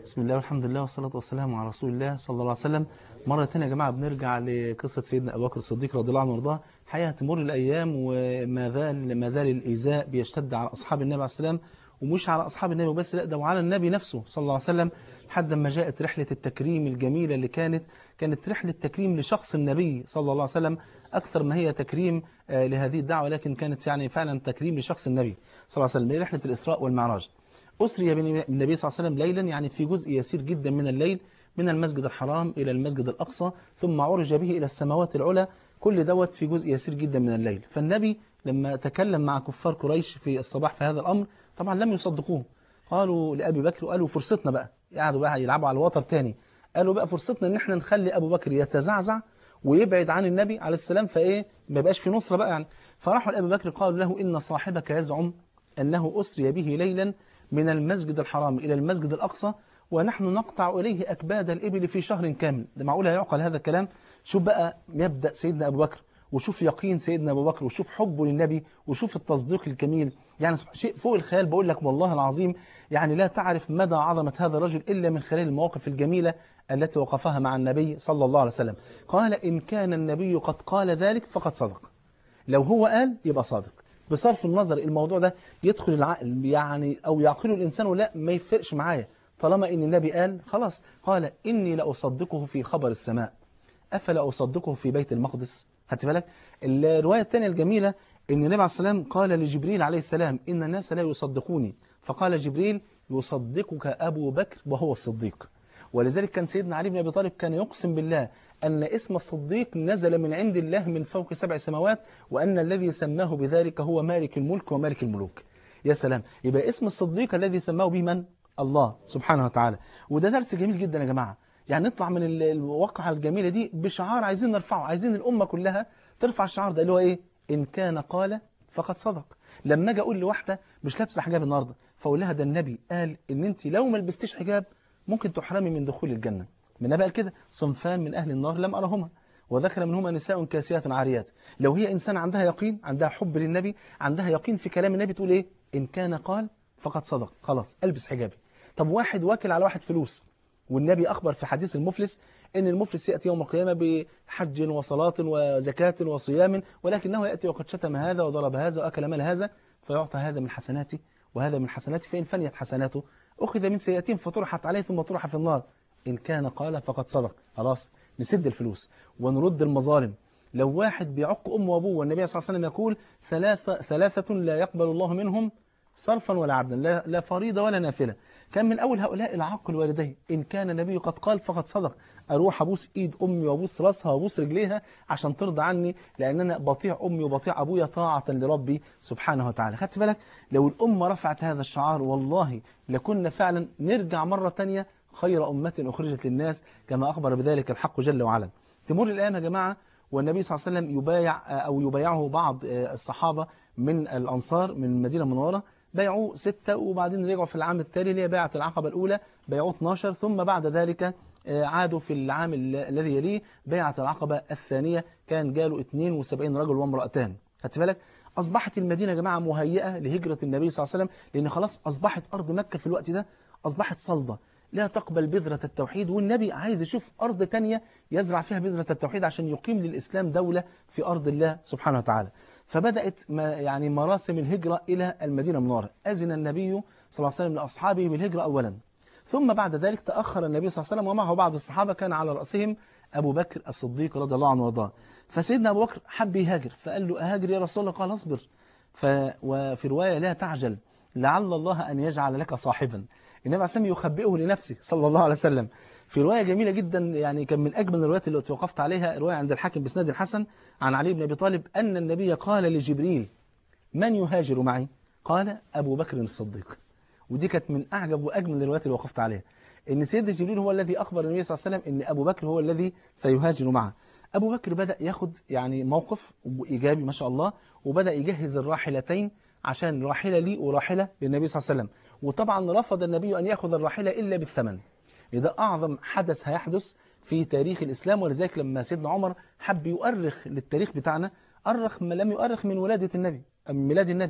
بسم الله والحمد لله والصلاة والسلام على رسول الله صلى الله عليه وسلم مرة تانية يا جماعة بنرجع لقصة سيدنا أبو بكر الصديق رضي الله عنه وارضاه حقيقة تمر الأيام وما زال ما زال الإيذاء بيشتد على أصحاب النبي عليه السلام ومش على أصحاب النبي وبس لا ده وعلى النبي نفسه صلى الله عليه وسلم لحد ما جاءت رحلة التكريم الجميلة اللي كانت كانت رحلة تكريم لشخص النبي صلى الله عليه وسلم أكثر ما هي تكريم آه، لهذه الدعوة لكن كانت يعني فعلا تكريم لشخص النبي صلى الله عليه وسلم هي رحلة الإسراء والمعراج أسري بالنبي صلى الله عليه وسلم ليلا يعني في جزء يسير جدا من الليل من المسجد الحرام إلى المسجد الأقصى ثم عرج به إلى السماوات العلى كل دوت في جزء يسير جدا من الليل فالنبي لما تكلم مع كفار قريش في الصباح في هذا الأمر طبعا لم يصدقوه قالوا لأبي بكر وقالوا فرصتنا بقى قعدوا بقى يلعبوا على الوتر تاني قالوا بقى فرصتنا ان احنا نخلي ابو بكر يتزعزع ويبعد عن النبي عليه السلام فايه ما يبقاش في نصره بقى يعني فراحوا لابي بكر قالوا له ان صاحبك يزعم انه اسري به ليلا من المسجد الحرام الى المسجد الاقصى ونحن نقطع اليه اكباد الابل في شهر كامل ده معقول يعقل هذا الكلام شوف بقى يبدا سيدنا ابو بكر وشوف يقين سيدنا ابو بكر وشوف حبه للنبي وشوف التصديق الجميل يعني شيء فوق الخيال بقول لك والله العظيم يعني لا تعرف مدى عظمه هذا الرجل الا من خلال المواقف الجميله التي وقفها مع النبي صلى الله عليه وسلم قال ان كان النبي قد قال ذلك فقد صدق لو هو قال يبقى صادق بصرف النظر الموضوع ده يدخل العقل يعني او يعقله الانسان ولا ما يفرقش معايا طالما ان النبي قال خلاص قال اني لاصدقه في خبر السماء افلا اصدقه في بيت المقدس خدت بالك الروايه الثانيه الجميله ان النبي عليه السلام قال لجبريل عليه السلام ان الناس لا يصدقوني فقال جبريل يصدقك ابو بكر وهو الصديق ولذلك كان سيدنا علي بن ابي طالب كان يقسم بالله ان اسم الصديق نزل من عند الله من فوق سبع سماوات وان الذي سماه بذلك هو مالك الملك ومالك الملوك يا سلام يبقى اسم الصديق الذي سماه به من الله سبحانه وتعالى وده درس جميل جدا يا جماعه يعني نطلع من ال- الواقعة الجميلة دي بشعار عايزين نرفعه عايزين الأمة كلها ترفع الشعار ده اللي هو إيه إن كان قال فقد صدق لما أجي أقول لواحدة مش لابسة حجاب النهاردة فأقول لها ده النبي قال إن أنت لو ما لبستيش حجاب ممكن تحرمي من دخول الجنة من بقى كده صنفان من أهل النار لم أرهما وذكر منهما نساء كاسيات عاريات لو هي إنسان عندها يقين عندها حب للنبي عندها يقين في كلام النبي تقول إيه إن كان قال فقد صدق خلاص ألبس حجابي طب واحد واكل على واحد فلوس والنبي أخبر في حديث المفلس إن المفلس يأتي يوم القيامة بحج وصلاة وزكاة وصيام ولكنه يأتي وقد شتم هذا وضرب هذا وأكل مال هذا فيعطى هذا من حسناته وهذا من حسناته فإن فنيت حسناته أخذ من سيئاتهم فطرحت عليه ثم طرح في النار إن كان قال فقد صدق خلاص نسد الفلوس ونرد المظالم لو واحد بيعق أمه وأبوه والنبي صلى الله عليه وسلم يقول ثلاثة, ثلاثة لا يقبل الله منهم صرفا ولا عبدا لا, لا فريضة ولا نافلة كان من أول هؤلاء العاق الوالدين إن كان النبي قد قال فقد صدق أروح أبوس إيد أمي وأبوس راسها وأبوس رجليها عشان ترضى عني لأن أنا بطيع أمي وبطيع أبويا طاعة لربي سبحانه وتعالى خدت بالك لو الأمة رفعت هذا الشعار والله لكنا فعلا نرجع مرة تانية خير أمة أخرجت للناس كما أخبر بذلك الحق جل وعلا تمر الأيام يا جماعة والنبي صلى الله عليه وسلم يبايع أو يبايعه بعض الصحابة من الأنصار من المدينة المنورة بايعوه ستة وبعدين رجعوا في العام التالي اللي هي بيعة العقبة الأولى بايعوه 12 ثم بعد ذلك عادوا في العام الذي يليه بيعة العقبة الثانية كان جاله 72 رجل وامرأتان خدت بالك أصبحت المدينة يا جماعة مهيئة لهجرة النبي صلى الله عليه وسلم لأن خلاص أصبحت أرض مكة في الوقت ده أصبحت صلدة لا تقبل بذرة التوحيد والنبي عايز يشوف أرض تانية يزرع فيها بذرة التوحيد عشان يقيم للإسلام دولة في أرض الله سبحانه وتعالى فبدأت ما يعني مراسم الهجرة إلى المدينة المنورة أذن النبي صلى الله عليه وسلم لأصحابه بالهجرة أولا ثم بعد ذلك تأخر النبي صلى الله عليه وسلم ومعه بعض الصحابة كان على رأسهم أبو بكر الصديق رضي الله عنه وارضاه فسيدنا أبو بكر حب يهاجر فقال له أهاجر يا رسول الله قال اصبر ف وفي رواية لا تعجل لعل الله أن يجعل لك صاحبا النبي عليه السلام يخبئه لنفسه صلى الله عليه وسلم في رواية جميلة جدا يعني كان من أجمل الروايات اللي توقفت عليها رواية عند الحاكم بسناد الحسن عن علي بن أبي طالب أن النبي قال لجبريل من يهاجر معي قال أبو بكر الصديق ودي كانت من أعجب وأجمل الروايات اللي وقفت عليها إن سيدنا جبريل هو الذي أخبر النبي صلى الله عليه وسلم إن أبو بكر هو الذي سيهاجر معه أبو بكر بدأ ياخد يعني موقف إيجابي ما شاء الله وبدأ يجهز الراحلتين عشان راحلة لي وراحلة للنبي صلى الله عليه وسلم وطبعا رفض النبي أن يأخذ الراحلة إلا بالثمن ده أعظم حدث هيحدث في تاريخ الإسلام ولذلك لما سيدنا عمر حب يؤرخ للتاريخ بتاعنا أرخ ما لم يؤرخ من ولادة النبي من ميلاد النبي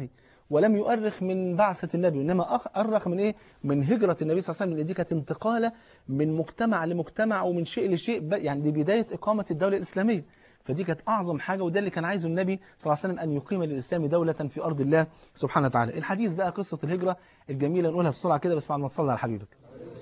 ولم يؤرخ من بعثة النبي إنما أخ- أرخ من إيه من هجرة النبي صلى الله عليه وسلم لأن دي كانت انتقالة من مجتمع لمجتمع ومن شيء لشيء ب- يعني دي بداية إقامة الدولة الإسلامية فدي كانت أعظم حاجة وده اللي كان عايزه النبي صلى الله عليه وسلم أن يقيم للإسلام دولة في أرض الله سبحانه وتعالى الحديث بقى قصة الهجرة الجميلة نقولها بسرعة كده بس بعد ما تصلي على حبيبك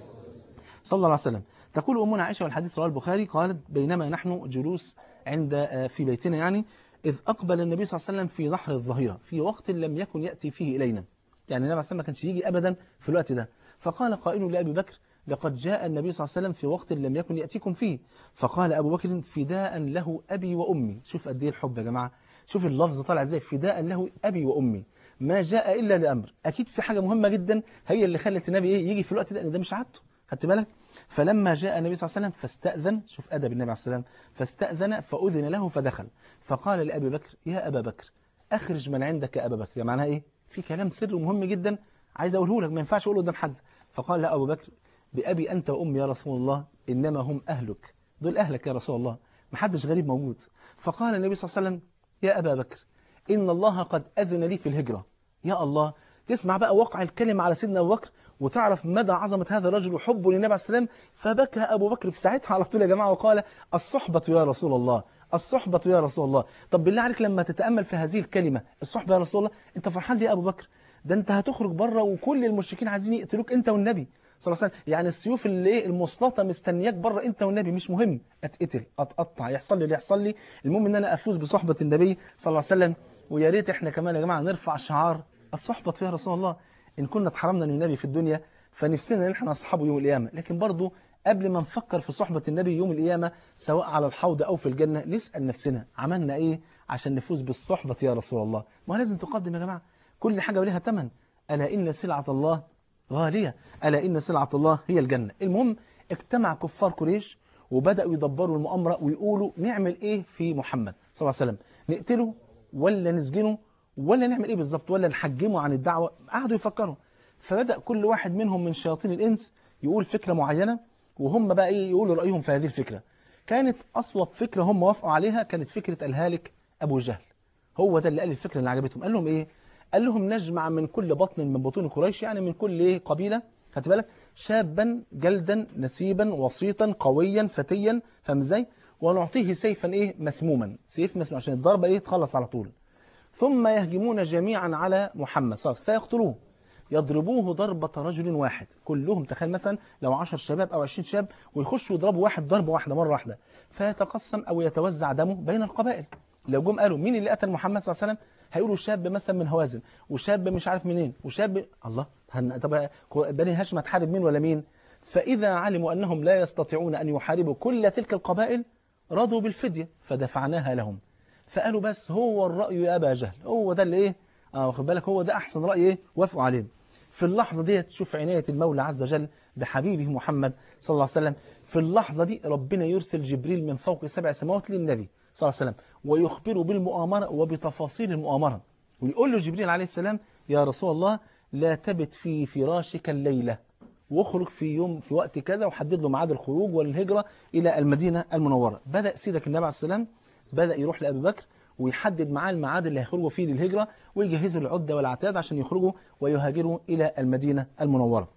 صلى الله عليه وسلم تقول أمنا عائشة والحديث رواه البخاري قالت بينما نحن جلوس عند آه، في بيتنا يعني إذ أقبل النبي صلى الله عليه وسلم في ظهر الظهيرة في وقت لم يكن يأتي فيه إلينا يعني النبي صلى الله عليه وسلم ما كانش يجي أبدا في الوقت ده فقال قائل لأبي بكر لقد جاء النبي صلى الله عليه وسلم في وقت لم يكن يأتيكم فيه فقال أبو بكر فداء له أبي وأمي شوف قد إيه الحب يا جماعة شوف اللفظ طالع إزاي فداء له أبي وأمي ما جاء إلا لأمر أكيد في حاجة مهمة جدا هي اللي خلت النبي إيه يجي في الوقت ده لأن ده مش عادته خدت بالك فلما جاء النبي صلى الله عليه وسلم فاستأذن شوف أدب النبي عليه السلام فاستأذن فأذن له فدخل فقال لأبي بكر يا أبا بكر أخرج من عندك يا أبا بكر يعني معناها إيه في كلام سر مهم جدا عايز أقوله لك ما ينفعش أقوله قدام حد فقال له أبو بكر بأبي أنت وأمي يا رسول الله إنما هم أهلك دول أهلك يا رسول الله ما حدش غريب موجود فقال النبي صلى الله عليه وسلم يا أبا بكر إن الله قد أذن لي في الهجرة يا الله تسمع بقى وقع الكلمة على سيدنا أبو بكر وتعرف مدى عظمة هذا الرجل وحبه للنبي عليه السلام فبكى أبو بكر في ساعتها على طول يا جماعة وقال الصحبة يا رسول الله الصحبة يا رسول الله طب بالله عليك لما تتأمل في هذه الكلمة الصحبة يا رسول الله أنت فرحان ليه يا أبو بكر ده أنت هتخرج بره وكل المشركين عايزين يقتلوك أنت والنبي صلى الله عليه وسلم يعني السيوف اللي ايه المسلطه مستنياك بره انت والنبي مش مهم اتقتل اتقطع يحصل لي اللي يحصل لي المهم ان انا افوز بصحبه النبي صلى الله عليه وسلم ويا ريت احنا كمان يا جماعه نرفع شعار الصحبه يا رسول الله ان كنا اتحرمنا من النبي في الدنيا فنفسنا ان احنا نصحبه يوم القيامه لكن برضه قبل ما نفكر في صحبه النبي يوم القيامه سواء على الحوض او في الجنه نسال نفسنا عملنا ايه عشان نفوز بالصحبه يا رسول الله ما لازم تقدم يا جماعه كل حاجه وليها ثمن الا ان سلعه الله غالية ألا إن سلعة الله هي الجنة المهم اجتمع كفار قريش وبدأوا يدبروا المؤامرة ويقولوا نعمل إيه في محمد صلى الله عليه وسلم نقتله ولا نسجنه ولا نعمل إيه بالظبط ولا نحجمه عن الدعوة قعدوا يفكروا فبدأ كل واحد منهم من شياطين الإنس يقول فكرة معينة وهم بقى إيه يقولوا رأيهم في هذه الفكرة كانت أصوب فكرة هم وافقوا عليها كانت فكرة الهالك أبو جهل هو ده اللي قال الفكرة اللي عجبتهم قال لهم إيه قال لهم نجمع من كل بطن من بطون قريش يعني من كل ايه قبيلة خدت بالك شابا جلدا نسيبا وسيطا قويا فتيا فاهم ازاي ونعطيه سيفا ايه مسموما سيف مسموم عشان الضربة ايه تخلص على طول ثم يهجمون جميعا على محمد صلى الله عليه وسلم فيقتلوه يضربوه ضربة رجل واحد كلهم تخيل مثلا لو 10 شباب أو 20 شاب ويخشوا يضربوا واحد ضربة واحدة مرة واحدة فيتقسم أو يتوزع دمه بين القبائل لو جم قالوا مين اللي قتل محمد صلى الله عليه وسلم هيقولوا شاب مثلا من هوازن وشاب مش عارف منين وشاب الله هن... طب بني هاشم هتحارب مين ولا مين فإذا علموا أنهم لا يستطيعون أن يحاربوا كل تلك القبائل رضوا بالفدية فدفعناها لهم فقالوا بس هو الرأي يا أبا جهل هو ده اللي إيه آه واخد بالك هو ده أحسن رأي إيه وافقوا عليه في اللحظة دي تشوف عناية المولى عز وجل بحبيبه محمد صلى الله عليه وسلم في اللحظة دي ربنا يرسل جبريل من فوق سبع سماوات للنبي صلى الله عليه وسلم ويخبره بالمؤامرة وبتفاصيل المؤامرة ويقول له جبريل عليه السلام يا رسول الله لا تبت في فراشك الليلة واخرج في يوم في وقت كذا وحدد له ميعاد الخروج والهجرة إلى المدينة المنورة بدأ سيدك النبي عليه السلام بدأ يروح لأبي بكر ويحدد معاه الميعاد اللي هيخرجوا فيه للهجرة ويجهزوا العدة والعتاد عشان يخرجوا ويهاجروا إلى المدينة المنورة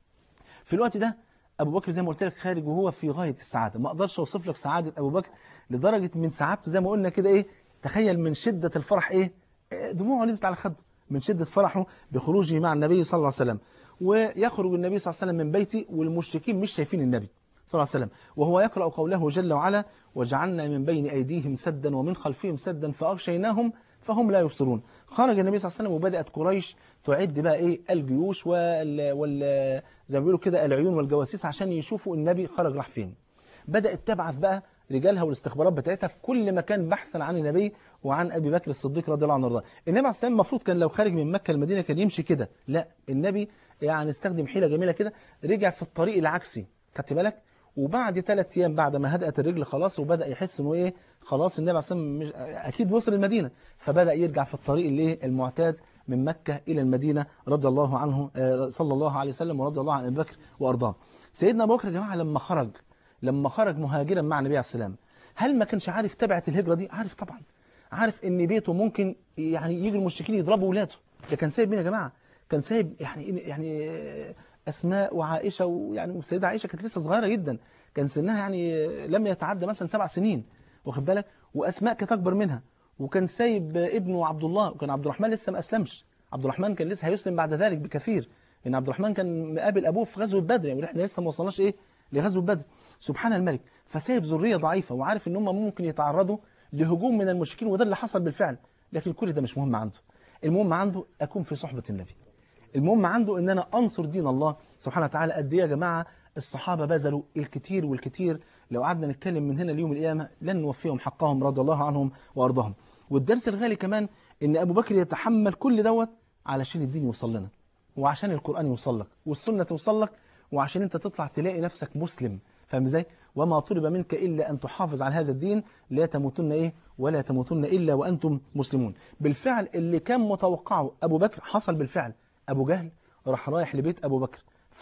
في الوقت ده أبو بكر زي ما قلت لك خارج وهو في غاية السعادة ما أقدرش أوصف لك سعادة أبو بكر لدرجة من سعادته زي ما قلنا كده إيه تخيل من شدة الفرح إيه دموعه نزلت على خده من شدة فرحه بخروجه مع النبي صلى الله عليه وسلم ويخرج النبي صلى الله عليه وسلم من بيته والمشركين مش شايفين النبي صلى الله عليه وسلم وهو يقرأ قوله جل وعلا وجعلنا من بين أيديهم سدا ومن خلفهم سدا فأغشيناهم فهم لا يبصرون خرج النبي صلى الله عليه وسلم وبدأت قريش تعد بقى إيه الجيوش وال, وال... زي ما بيقولوا كده العيون والجواسيس عشان يشوفوا النبي خرج راح فين بدأت تبعث بقى رجالها والاستخبارات بتاعتها في كل مكان بحثا عن النبي وعن أبي بكر الصديق رضي الله عنه وارضاه النبي عليه السلام المفروض كان لو خارج من مكة المدينة كان يمشي كده لا النبي يعني استخدم حيلة جميلة كده رجع في الطريق العكسي خدت بالك وبعد ثلاث ايام بعد ما هدأت الرجل خلاص وبدأ يحس انه ايه خلاص النبي عليه السلام مش اكيد وصل المدينة فبدأ يرجع في الطريق اللي المعتاد من مكة إلى المدينة رضي الله عنه صلى الله عليه وسلم ورضي الله عن أبي بكر وأرضاه سيدنا أبو بكر يا جماعة لما خرج لما خرج مهاجرا مع النبي عليه السلام هل ما كانش عارف تبعة الهجرة دي عارف طبعا عارف ان بيته ممكن يعني يجي المشركين يضربوا ولاده ده كان سايب مين يا جماعه كان سايب يعني يعني اسماء وعائشه ويعني والسيده عائشه كانت لسه صغيره جدا كان سنها يعني لم يتعدى مثلا سبع سنين واخد بالك واسماء كانت اكبر منها وكان سايب ابنه عبد الله وكان عبد الرحمن لسه ما اسلمش عبد الرحمن كان لسه هيسلم بعد ذلك بكثير لان عبد الرحمن كان مقابل ابوه في غزوه بدر يعني احنا لسه ما وصلناش ايه لغزوه بدر سبحان الملك فسايب ذريه ضعيفه وعارف ان هم ممكن يتعرضوا لهجوم من المشركين وده اللي حصل بالفعل لكن كل ده مش مهم عنده المهم عنده اكون في صحبه النبي المهم عنده ان انا انصر دين الله سبحانه وتعالى قد ايه يا جماعه الصحابه بذلوا الكثير والكثير لو قعدنا نتكلم من هنا ليوم القيامه لن نوفيهم حقهم رضي الله عنهم وارضاهم والدرس الغالي كمان ان ابو بكر يتحمل كل دوت علشان الدين يوصل لنا وعشان القران يوصل لك والسنه توصل لك وعشان انت تطلع تلاقي نفسك مسلم فاهم ازاي وما طلب منك الا ان تحافظ على هذا الدين لا تموتن ايه ولا تموتن الا وانتم مسلمون بالفعل اللي كان متوقعه ابو بكر حصل بالفعل ابو جهل راح رايح لبيت ابو بكر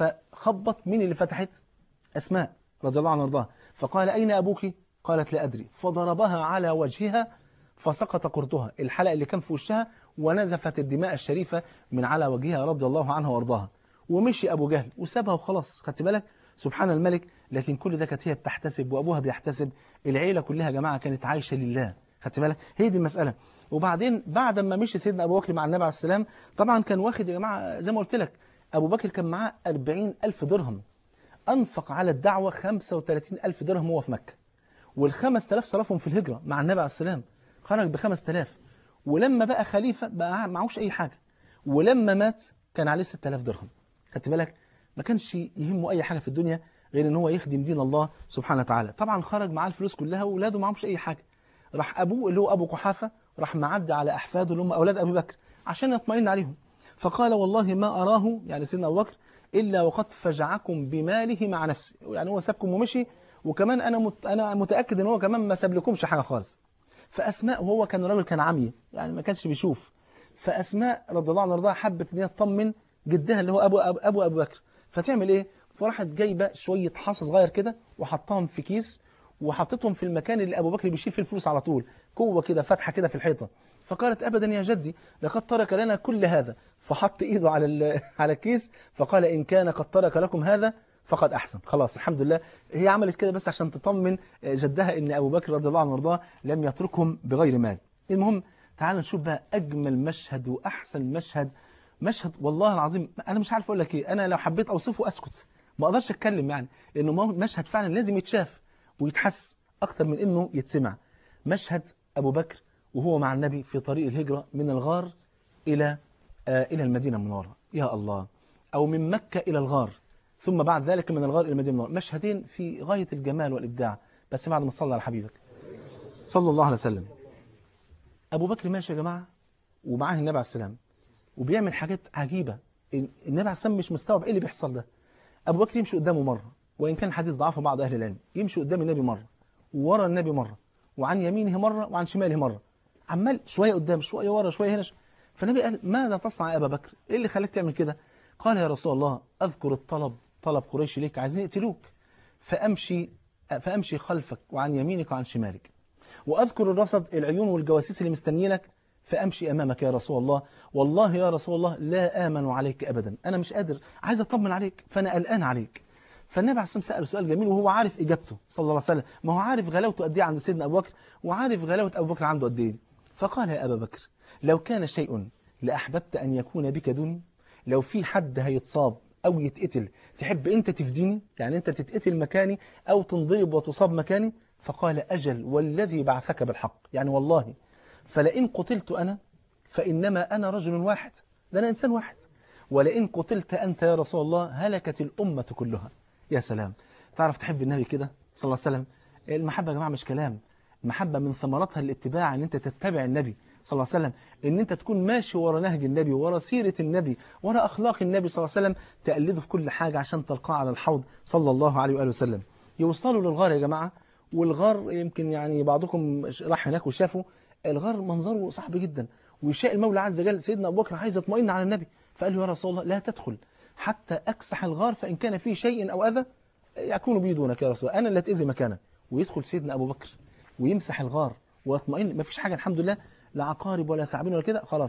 فخبط مين اللي فتحت اسماء رضي الله عنها وارضاها فقال اين ابوك قالت لا ادري فضربها على وجهها فسقط قرطها الحلق اللي كان في وشها ونزفت الدماء الشريفة من على وجهها رضي الله عنها وارضاها ومشي أبو جهل وسابها وخلاص خدت بالك سبحان الملك لكن كل ده كانت هي بتحتسب وأبوها بيحتسب العيلة كلها يا جماعة كانت عايشة لله خدت بالك هي دي المسألة وبعدين بعد ما مشي سيدنا أبو بكر مع النبي عليه السلام طبعا كان واخد يا جماعة زي ما قلت لك أبو بكر كان معاه 40 ألف درهم أنفق على الدعوة 35 ألف درهم وهو في مكة والخمس تلاف صرفهم في الهجرة مع النبي عليه السلام خرج بخمس تلاف ولما بقى خليفة بقى معهوش أي حاجة ولما مات كان عليه 6000 درهم خدت بالك ما كانش يهمه أي حاجة في الدنيا غير ان هو يخدم دين الله سبحانه وتعالى طبعا خرج معاه الفلوس كلها واولاده معهمش أي حاجة راح أبوه اللي هو أبو قحافة راح معدي على أحفاده اللي هم أولاد أبي بكر عشان يطمئن عليهم فقال والله ما أراه يعني سيدنا أبو بكر إلا وقد فجعكم بماله مع نفسه يعني هو سابكم ومشي وكمان أنا مت أنا متأكد إن هو كمان ما ساب لكمش حاجة خالص فأسماء وهو كان راجل كان عمي يعني ما كانش بيشوف فأسماء رضي الله عنها وارضاها حبت إن هي تطمن جدها اللي هو أبو أبو أبو, أبو بكر فتعمل إيه؟ فراحت جايبة شوية حصى صغير كده وحطاهم في كيس وحطيتهم في المكان اللي أبو بكر بيشيل فيه الفلوس على طول قوة كده فتحة كده في الحيطة فقالت أبدا يا جدي لقد ترك لنا كل هذا فحط إيده على على الكيس فقال إن كان قد ترك لكم هذا فقد أحسن خلاص الحمد لله هي عملت كده بس عشان تطمن جدها إن أبو بكر رضي الله عنه وارضاه لم يتركهم بغير مال المهم تعالوا نشوف بقى أجمل مشهد وأحسن مشهد مشهد والله العظيم أنا مش عارف أقول لك إيه أنا لو حبيت أوصفه أسكت ما أقدرش أتكلم يعني لأنه مشهد فعلا لازم يتشاف ويتحس أكتر من إنه يتسمع مشهد أبو بكر وهو مع النبي في طريق الهجرة من الغار إلى آه إلى المدينة المنورة يا الله أو من مكة إلى الغار ثم بعد ذلك من الغار إلى المدينة المنورة مشهدين في غاية الجمال والإبداع بس بعد ما تصلى على حبيبك صلى الله عليه وسلم أبو بكر ماشي يا جماعة ومعاه النبي عليه السلام وبيعمل حاجات عجيبة النبي عليه السلام مش مستوعب إيه اللي بيحصل ده أبو بكر يمشي قدامه مرة وإن كان حديث ضعفه بعض أهل العلم يمشي قدام النبي مرة وورا النبي مرة وعن يمينه مرة وعن شماله مرة عمال شوية قدام شوية ورا شوية هنا فالنبي قال ماذا تصنع يا أبا بكر إيه اللي خلاك تعمل كده قال يا رسول الله أذكر الطلب طلب قريش ليك عايزين يقتلوك فأمشي فأمشي خلفك وعن يمينك وعن شمالك وأذكر الرصد العيون والجواسيس اللي مستنيينك فأمشي أمامك يا رسول الله والله يا رسول الله لا آمن عليك أبدا أنا مش قادر عايز أطمن عليك فأنا قلقان عليك فالنبي عليه الصلاة والسلام سأله سؤال جميل وهو عارف إجابته صلى الله عليه وسلم ما هو عارف غلاوته قد إيه عند سيدنا أبو بكر وعارف غلاوة أبو بكر عنده قد إيه فقال يا أبا بكر لو كان شيء لأحببت أن يكون بك دوني لو في حد هيتصاب أو يتقتل تحب أنت تفديني يعني أنت تتقتل مكاني أو تنضرب وتصاب مكاني فقال أجل والذي بعثك بالحق يعني والله فلئن قتلت أنا فإنما أنا رجل واحد ده أنا إنسان واحد ولئن قتلت أنت يا رسول الله هلكت الأمة كلها يا سلام تعرف تحب النبي كده صلى الله عليه وسلم المحبة يا جماعة مش كلام المحبة من ثمراتها الاتباع ان انت تتبع النبي صلى الله عليه وسلم ان انت تكون ماشي ورا نهج النبي ورا سيرة النبي ورا اخلاق النبي صلى الله عليه وسلم تقلده في كل حاجة عشان تلقاه على الحوض صلى الله عليه وآله وسلم يوصلوا للغار يا جماعة والغار يمكن يعني بعضكم راح هناك وشافوا الغار منظره صعب جدا ويشاء المولى عز وجل سيدنا ابو بكر عايز يطمئن على النبي فقال له يا رسول الله لا تدخل حتى اكسح الغار فان كان فيه شيء او اذى يكون بي دونك يا رسول الله انا اللي اتاذي مكانك ويدخل سيدنا ابو ويمسح الغار ويطمئن ما فيش حاجة الحمد لله لا عقارب ولا ثعابين ولا كده خلاص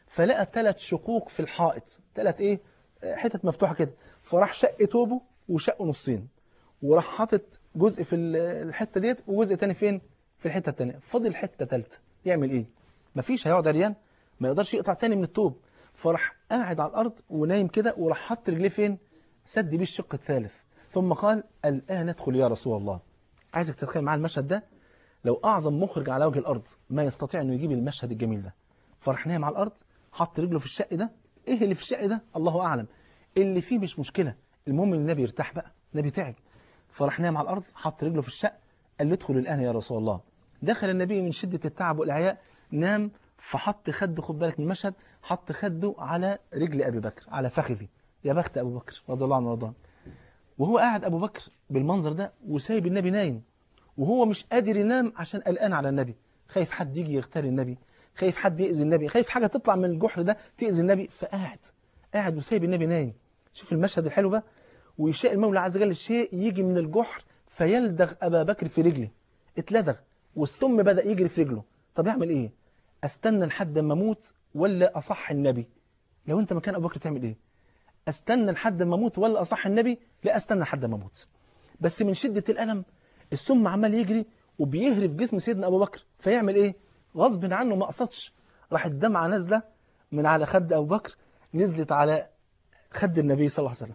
فلقى ثلاث شقوق في الحائط ثلاث ايه آه، حتت مفتوحه كده فراح شق توبه وشقه نصين وراح حاطط جزء في ال- الحته ديت وجزء تاني فين في الحته التانيه فاضل حته ثالثه يعمل ايه مفيش هيقعد عريان ما يقدرش يقطع تاني من التوب فراح قاعد على الارض ونايم كده وراح حط رجليه فين سد بيه الشق الثالث ثم قال الان ادخل يا رسول الله عايزك تتخيل معايا المشهد ده لو اعظم مخرج على وجه الارض ما يستطيع انه يجيب المشهد الجميل ده فراح نايم على الارض حط رجله في الشق ده ايه اللي في الشق ده الله اعلم اللي فيه مش مشكله المهم ان النبي يرتاح بقى النبي تعب فراح نام على الارض حط رجله في الشق قال له ادخل الان يا رسول الله دخل النبي من شده التعب والاعياء نام فحط خده خد بالك من المشهد حط خده على رجل ابي بكر على فخذه يا بخت ابو بكر رضي الله عنه وارضاه وهو قاعد ابو بكر بالمنظر ده وسايب النبي نايم وهو مش قادر ينام عشان قلقان على النبي خايف حد يجي يغتال النبي خايف حد يأذي النبي خايف حاجة تطلع من الجحر ده تأذي النبي فقاعد قاعد وسايب النبي نايم شوف المشهد الحلو بقى ويشاء المولى عز وجل الشيء يجي من الجحر فيلدغ أبا بكر في رجله اتلدغ والسم بدأ يجري في رجله طب يعمل ايه استنى لحد ما اموت ولا اصح النبي لو انت مكان ابو بكر تعمل ايه استنى لحد ما اموت ولا اصح النبي لا استنى لحد ما اموت بس من شدة الألم السم عمال يجري وبيهرف جسم سيدنا أبو بكر فيعمل إيه غصب عنه ما قصدش راح الدمعة نازلة من على خد أبو بكر نزلت على خد النبي صلى الله عليه وسلم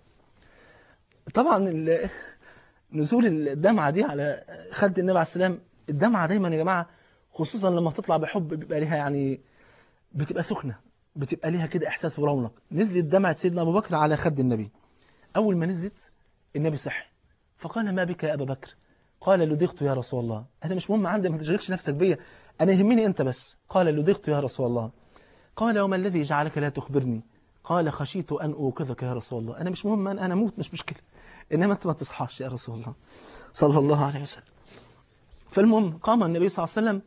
طبعا ال- نزول الدمعة دي على خد النبي عليه السلام الدمعة دايما يا جماعة خصوصا لما تطلع بحب بيبقى ليها يعني بتبقى سخنة بتبقى ليها كده إحساس ورونق نزلت دمعة سيدنا أبو بكر على خد النبي أول ما نزلت النبي صحي فقال ما بك يا أبا بكر قال لدغت يا رسول الله أنا مش مهم عندي ما تشغلش نفسك بيا أنا يهمني أنت بس قال لدغت يا رسول الله قال وما الذي جعلك لا تخبرني قال خشيت أن أوقظك يا رسول الله أنا مش مهم أنا أنا أموت مش مشكلة إنما أنت ما تصحاش يا رسول الله صلى الله عليه وسلم فالمهم قام النبي صلى الله عليه وسلم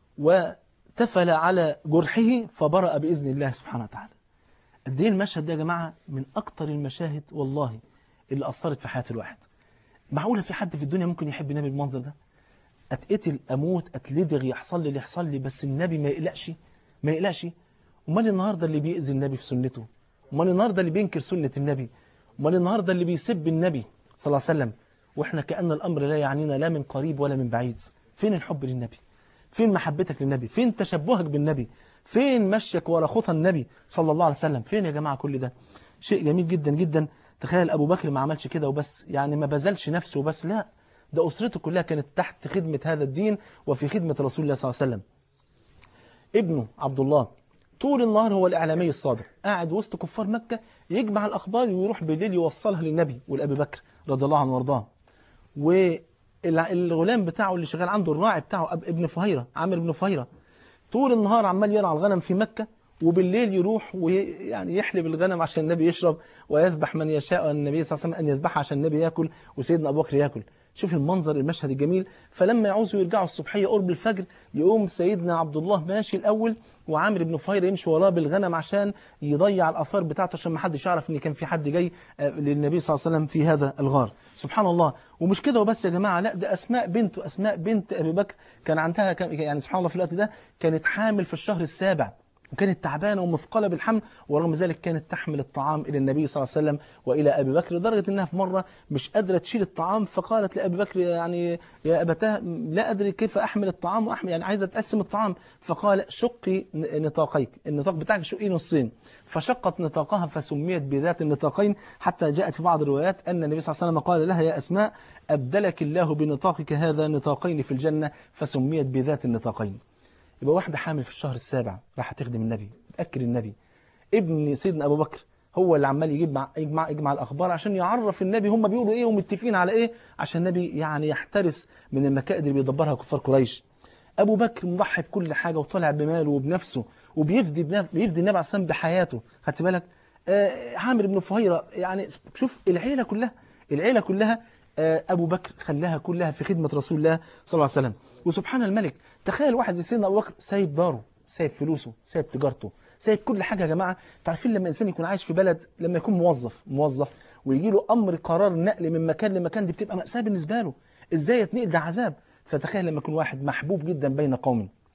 وتفل على جرحه فبرأ بإذن الله سبحانه وتعالى قد ايه المشهد ده يا جماعة من أكتر المشاهد والله اللي أثرت في حياة الواحد معقولة في حد في الدنيا ممكن يحب النبي بالمنظر ده أتقتل أموت أتلدغ يحصل لي اللي يحصل لي بس النبي ما يقلقش ما يقلقش أمال النهاردة اللي بيأذي النبي في سنته أمال النهاردة اللي بينكر سنة النبي أمال النهاردة اللي بيسب النبي صلى الله عليه وسلم وإحنا كأن الأمر لا يعنينا لا من قريب ولا من بعيد فين الحب للنبي فين محبتك للنبي فين تشبهك بالنبي فين مشيك ورا خطى النبي صلى الله عليه وسلم فين يا جماعة كل ده شيء جميل جدا جدا تخيل أبو بكر ما عملش كده وبس يعني ما بذلش نفسه وبس لا ده أسرته كلها كانت تحت خدمة هذا الدين وفي خدمة رسول الله صلى الله عليه وسلم ابنه عبد الله طول النهار هو الإعلامي الصادق قاعد وسط كفار مكة يجمع الأخبار ويروح بالليل يوصلها للنبي والأبي بكر رضي الله عنه وارضاه والغلام بتاعه اللي شغال عنده الراعي بتاعه أب- ابن فهيرة عامر ابن فهيرة طول النهار عمال يرعى الغنم في مكة وبالليل يروح ويعني يحلب الغنم عشان النبي يشرب ويذبح من يشاء النبي صلى الله عليه وسلم أن يذبحها عشان النبي ياكل وسيدنا أبو بكر ياكل شوف المنظر المشهد الجميل فلما يعوزوا يرجعوا الصبحية قرب الفجر يقوم سيدنا عبد الله ماشي الأول وعامر بن فهيرة يمشي وراه بالغنم عشان يضيع الآثار بتاعته عشان ما حدش يعرف إن كان في حد جاي آه، للنبي صلى الله عليه وسلم في هذا الغار سبحان الله ومش كده وبس يا جماعة لا ده أسماء بنته أسماء بنت أبي بكر كان عندها كان- يعني سبحان الله في الوقت ده كانت حامل في الشهر السابع وكانت تعبانة ومثقلة بالحمل ورغم ذلك كانت تحمل الطعام إلى النبي صلى الله عليه وسلم وإلى أبي بكر لدرجة أنها في مرة مش قادرة تشيل الطعام فقالت لأبي بكر يعني يا أبتاه لا أدري كيف أحمل الطعام وأحمل يعني عايزة تقسم الطعام فقال شقي ن- نطاقيك النطاق بتاعك شقيه نصين فشقت نطاقها فسميت بذات النطاقين حتى جاءت في بعض الروايات أن النبي صلى الله عليه وسلم قال لها يا أسماء أبدلك الله بنطاقك هذا نطاقين في الجنة فسميت بذات النطاقين يبقى واحدة حامل في الشهر السابع راح تخدم النبي تأكل النبي ابن سيدنا أبو بكر هو اللي عمال يجيب مع يجمع يجمع الأخبار عشان يعرف النبي هم بيقولوا إيه ومتفقين على إيه عشان النبي يعني يحترس من المكائد اللي بيدبرها كفار قريش أبو بكر مضحي بكل حاجة وطالع بماله وبنفسه وبيفدي بنف... بيفدي النبي عليه الصلاة والسلام بحياته خدت بالك آه عامر بن فهيرة يعني شوف العيلة كلها العيلة كلها آه أبو بكر خلاها كلها في خدمة رسول الله صلى الله عليه وسلم وسبحان الملك تخيل واحد زي سيدنا أبو بكر سايب داره سايب فلوسه سايب تجارته سايب كل حاجة يا جماعة تعرفين لما إنسان يكون عايش في بلد لما يكون موظف موظف ويجي له أمر قرار نقل من مكان لمكان دي بتبقى مأساة بالنسبة له إزاي يتنقل ده عذاب فتخيل لما يكون واحد محبوب جدا بين قوم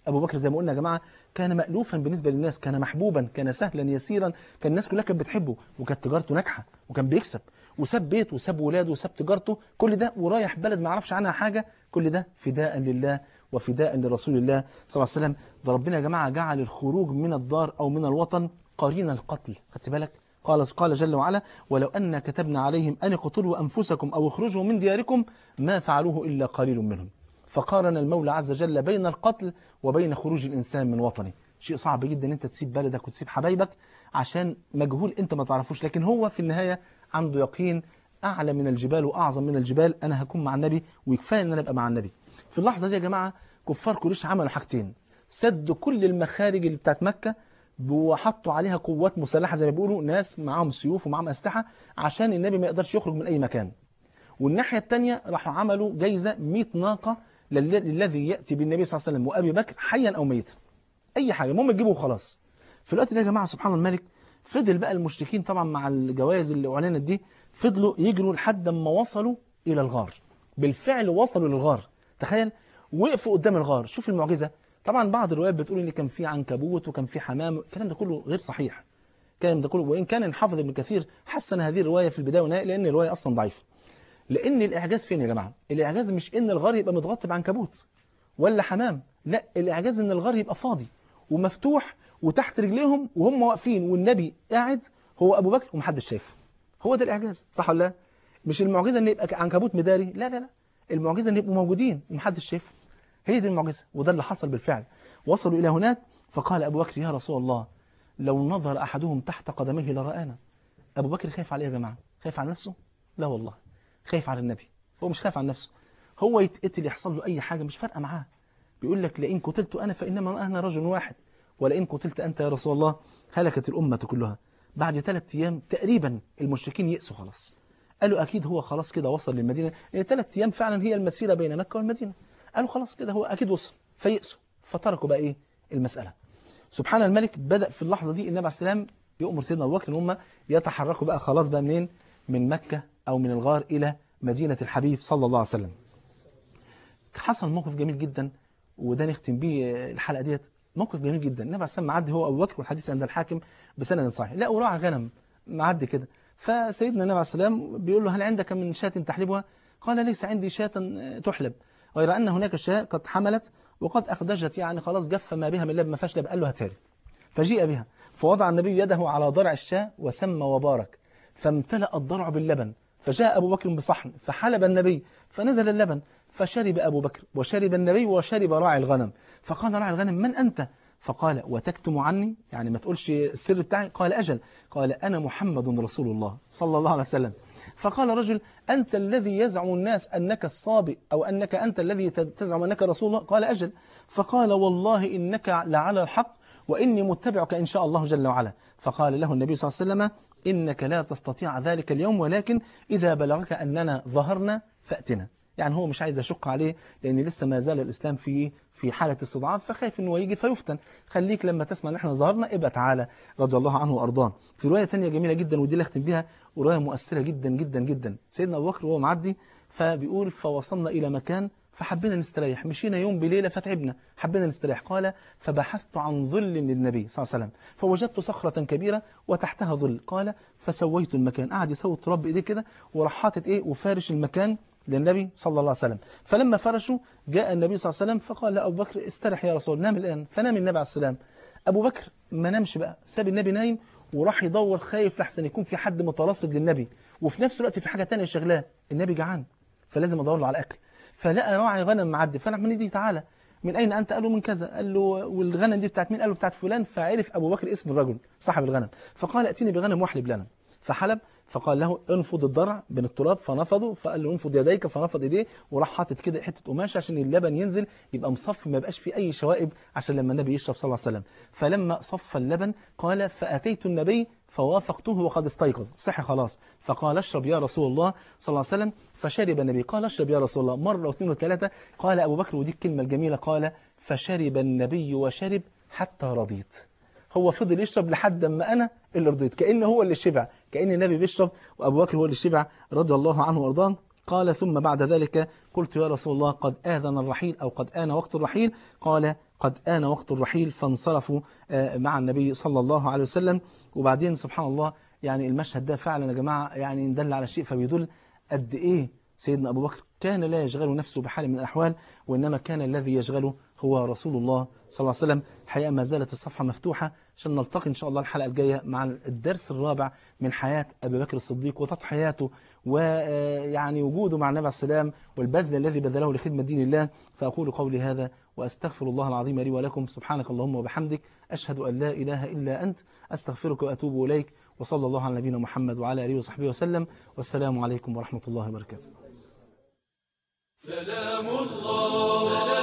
أبو بكر زي ما قلنا يا جماعة كان مألوفا بالنسبة للناس كان محبوبا كان سهلا يسيرا كان الناس كلها كانت بتحبه وكانت تجارته ناجحة وكان بيكسب وساب بيته وساب ولاده وساب تجارته كل ده ورايح بلد ما يعرفش عنها حاجة كل ده فداء لله وفداء لرسول الله صلى الله عليه وسلم ده ربنا يا جماعة جعل الخروج من الدار أو من الوطن قرين القتل خدت بالك قال قال جل وعلا ولو أن كتبنا عليهم أن اقتلوا أنفسكم أو اخرجوا من دياركم ما فعلوه إلا قليل منهم فقارن المولى عز وجل بين القتل وبين خروج الإنسان من وطنه شيء صعب جدا ان انت تسيب بلدك وتسيب حبايبك عشان مجهول انت ما تعرفوش لكن هو في النهاية عنده يقين أعلى من الجبال وأعظم من الجبال أنا هكون مع النبي ويكفاية أن أنا أبقى مع النبي في اللحظة دي يا جماعة كفار قريش عملوا حاجتين سدوا كل المخارج اللي بتاعت مكة وحطوا عليها قوات مسلحة زي ما بيقولوا ناس معاهم سيوف ومعاهم أسلحة عشان النبي ما يقدرش يخرج من أي مكان والناحية الثانية راحوا عملوا جايزة 100 ناقة لل- للذي يأتي بالنبي صلى الله عليه وسلم وأبي بكر حيا أو ميتا أي حاجة المهم تجيبه وخلاص في الوقت ده يا جماعة سبحان الله الملك فضل بقى المشركين طبعا مع الجوائز اللي أعلنت دي فضلوا يجروا لحد ما وصلوا إلى الغار بالفعل وصلوا للغار تخيل وقفوا قدام الغار شوف المعجزة طبعا بعض الروايات بتقول ان كان في عنكبوت وكان في حمام الكلام ده كله غير صحيح الكلام ده كله وان كان الحافظ ابن كثير حسن هذه الروايه في البدايه والنهايه لان الروايه اصلا ضعيفه لان الاعجاز فين يا جماعه الاعجاز مش ان الغار يبقى متغطي بعنكبوت ولا حمام لا الاعجاز ان الغار يبقى فاضي ومفتوح وتحت رجليهم وهم واقفين والنبي قاعد هو ابو بكر ومحدش شايفه هو ده الاعجاز صح ولا لا مش المعجزه ان يبقى عنكبوت مداري لا لا لا المعجزه ان يبقوا موجودين ومحدش شايفه هي دي المعجزه وده اللي حصل بالفعل وصلوا الى هناك فقال ابو بكر يا رسول الله لو نظر احدهم تحت قدميه لرانا ابو بكر خايف عليه يا جماعه خايف على نفسه لا والله خايف على النبي هو مش خايف على نفسه هو يتقتل يحصل له اي حاجه مش فارقه معاه بيقول لك لئن قتلت انا فانما انا رجل واحد ولئن قتلت انت يا رسول الله هلكت الامه كلها بعد ثلاث ايام تقريبا المشركين يأسوا خلاص قالوا اكيد هو خلاص كده وصل للمدينه لان ثلاث ايام فعلا هي المسيره بين مكه والمدينه قالوا خلاص كده هو اكيد وصل فيأسوا فتركوا بقى ايه المساله سبحان الملك بدأ في اللحظه دي النبي عليه السلام يؤمر سيدنا ابو بكر ان هم يتحركوا بقى خلاص بقى منين من مكه او من الغار الى مدينه الحبيب صلى الله عليه وسلم حصل موقف جميل جدا وده نختم بيه الحلقه ديت موقف جميل جدا النبي عليه السلام معدي هو ابو بكر والحديث عند الحاكم بسند صحيح لا وراعى غنم معدي كده فسيدنا النبي عليه السلام بيقول له هل عندك من شاة تحلبها قال ليس عندي شاة تحلب غير أن هناك شاة قد حملت وقد أخدجت يعني خلاص جف ما بها من لبن ما فيهاش لبن قال له هاتها لي فجيء بها فوضع النبي يده على ضرع الشاة وسمى وبارك فامتلأ الضرع باللبن فجاء أبو بكر بصحن فحلب النبي فنزل اللبن فشرب أبو بكر وشرب النبي وشرب راعي الغنم فقال راعي الغنم من أنت فقال وتكتم عني يعني ما تقولش السر بتاعي قال أجل قال أنا محمد رسول الله صلى الله عليه وسلم فقال رجل أنت الذي يزعم الناس أنك الصابئ أو أنك أنت الذي تزعم أنك رسول الله قال أجل فقال والله إنك لعلى الحق وإني متبعك إن شاء الله جل وعلا فقال له النبي صلى الله عليه وسلم إنك لا تستطيع ذلك اليوم ولكن إذا بلغك أننا ظهرنا فأتنا يعني هو مش عايز يشق عليه لأن لسه ما زال الإسلام في في حالة استضعاف فخايف إنه يجي فيفتن خليك لما تسمع إن إحنا ظهرنا ابقى تعالى رضي الله عنه وأرضاه في رواية ثانيه جميلة جدا ودي اللي أختم بيها ورواية مؤثرة جدا جدا جدا سيدنا أبو بكر وهو معدي فبيقول فوصلنا إلى مكان فحبينا نستريح مشينا يوم بليلة فتعبنا حبينا نستريح قال فبحثت عن ظل للنبي صلى الله عليه وسلم فوجدت صخرة كبيرة وتحتها ظل قال فسويت المكان قعد يسوي تراب بإيديه كده وراح حاطط إيه وفارش المكان للنبي صلى الله عليه وسلم فلما فرشوا جاء النبي صلى الله عليه وسلم فقال لأبو بكر استرح يا رسول نام الآن فنام النبي عليه السلام أبو بكر ما نامش بقى ساب النبي نايم وراح يدور خايف لحسن يكون في حد مترصد للنبي وفي نفس الوقت في حاجة تانية شغلاه النبي جعان فلازم ادور له على اكل فلقى راعي غنم معدي فلما دي تعالى من اين انت قال له من كذا قال له والغنم دي بتاعت مين قال له بتاعت فلان فعرف ابو بكر اسم الرجل صاحب الغنم فقال اتيني بغنم واحلب لنا فحلب فقال له انفض الضرع بين التراب فنفضه فقال له انفض يديك فنفض ايديه وراح حاطط كده حته قماشه عشان اللبن ينزل يبقى مصفي ما يبقاش فيه اي شوائب عشان لما النبي يشرب صلى الله عليه وسلم فلما صف اللبن قال فاتيت النبي فوافقته وقد استيقظ صحي خلاص فقال اشرب يا رسول الله صلى الله عليه وسلم فشرب النبي قال اشرب يا رسول الله مرة واثنين وثلاثة قال أبو بكر ودي الكلمة الجميلة قال فشرب النبي وشرب حتى رضيت هو فضل يشرب لحد ما أنا اللي رضيت كأن هو اللي شبع كأن النبي بيشرب وأبو بكر هو اللي شبع رضي الله عنه وارضاه قال ثم بعد ذلك قلت يا رسول الله قد آذن الرحيل أو قد آن وقت الرحيل قال قد آن وقت الرحيل فانصرفوا آه، مع النبي صلى الله عليه وسلم وبعدين سبحان الله يعني المشهد ده فعلا يا جماعة يعني دل على شيء فبيدل قد إيه سيدنا أبو بكر كان لا يشغل نفسه بحال من الأحوال وإنما كان الذي يشغله هو رسول الله صلى الله عليه وسلم حقيقة ما زالت الصفحة مفتوحة عشان نلتقي إن شاء الله الحلقة الجاية مع الدرس الرابع من حياة أبي بكر الصديق وتضحياته ويعني وجوده مع النبي عليه السلام والبذل الذي بذله لخدمة دين الله فأقول قولي هذا وأستغفر الله العظيم لي ولكم سبحانك اللهم وبحمدك أشهد أن لا إله إلا أنت أستغفرك وأتوب إليك وصلى الله على نبينا محمد وعلى آله وصحبه وسلم والسلام عليكم ورحمة الله وبركاته سلام الله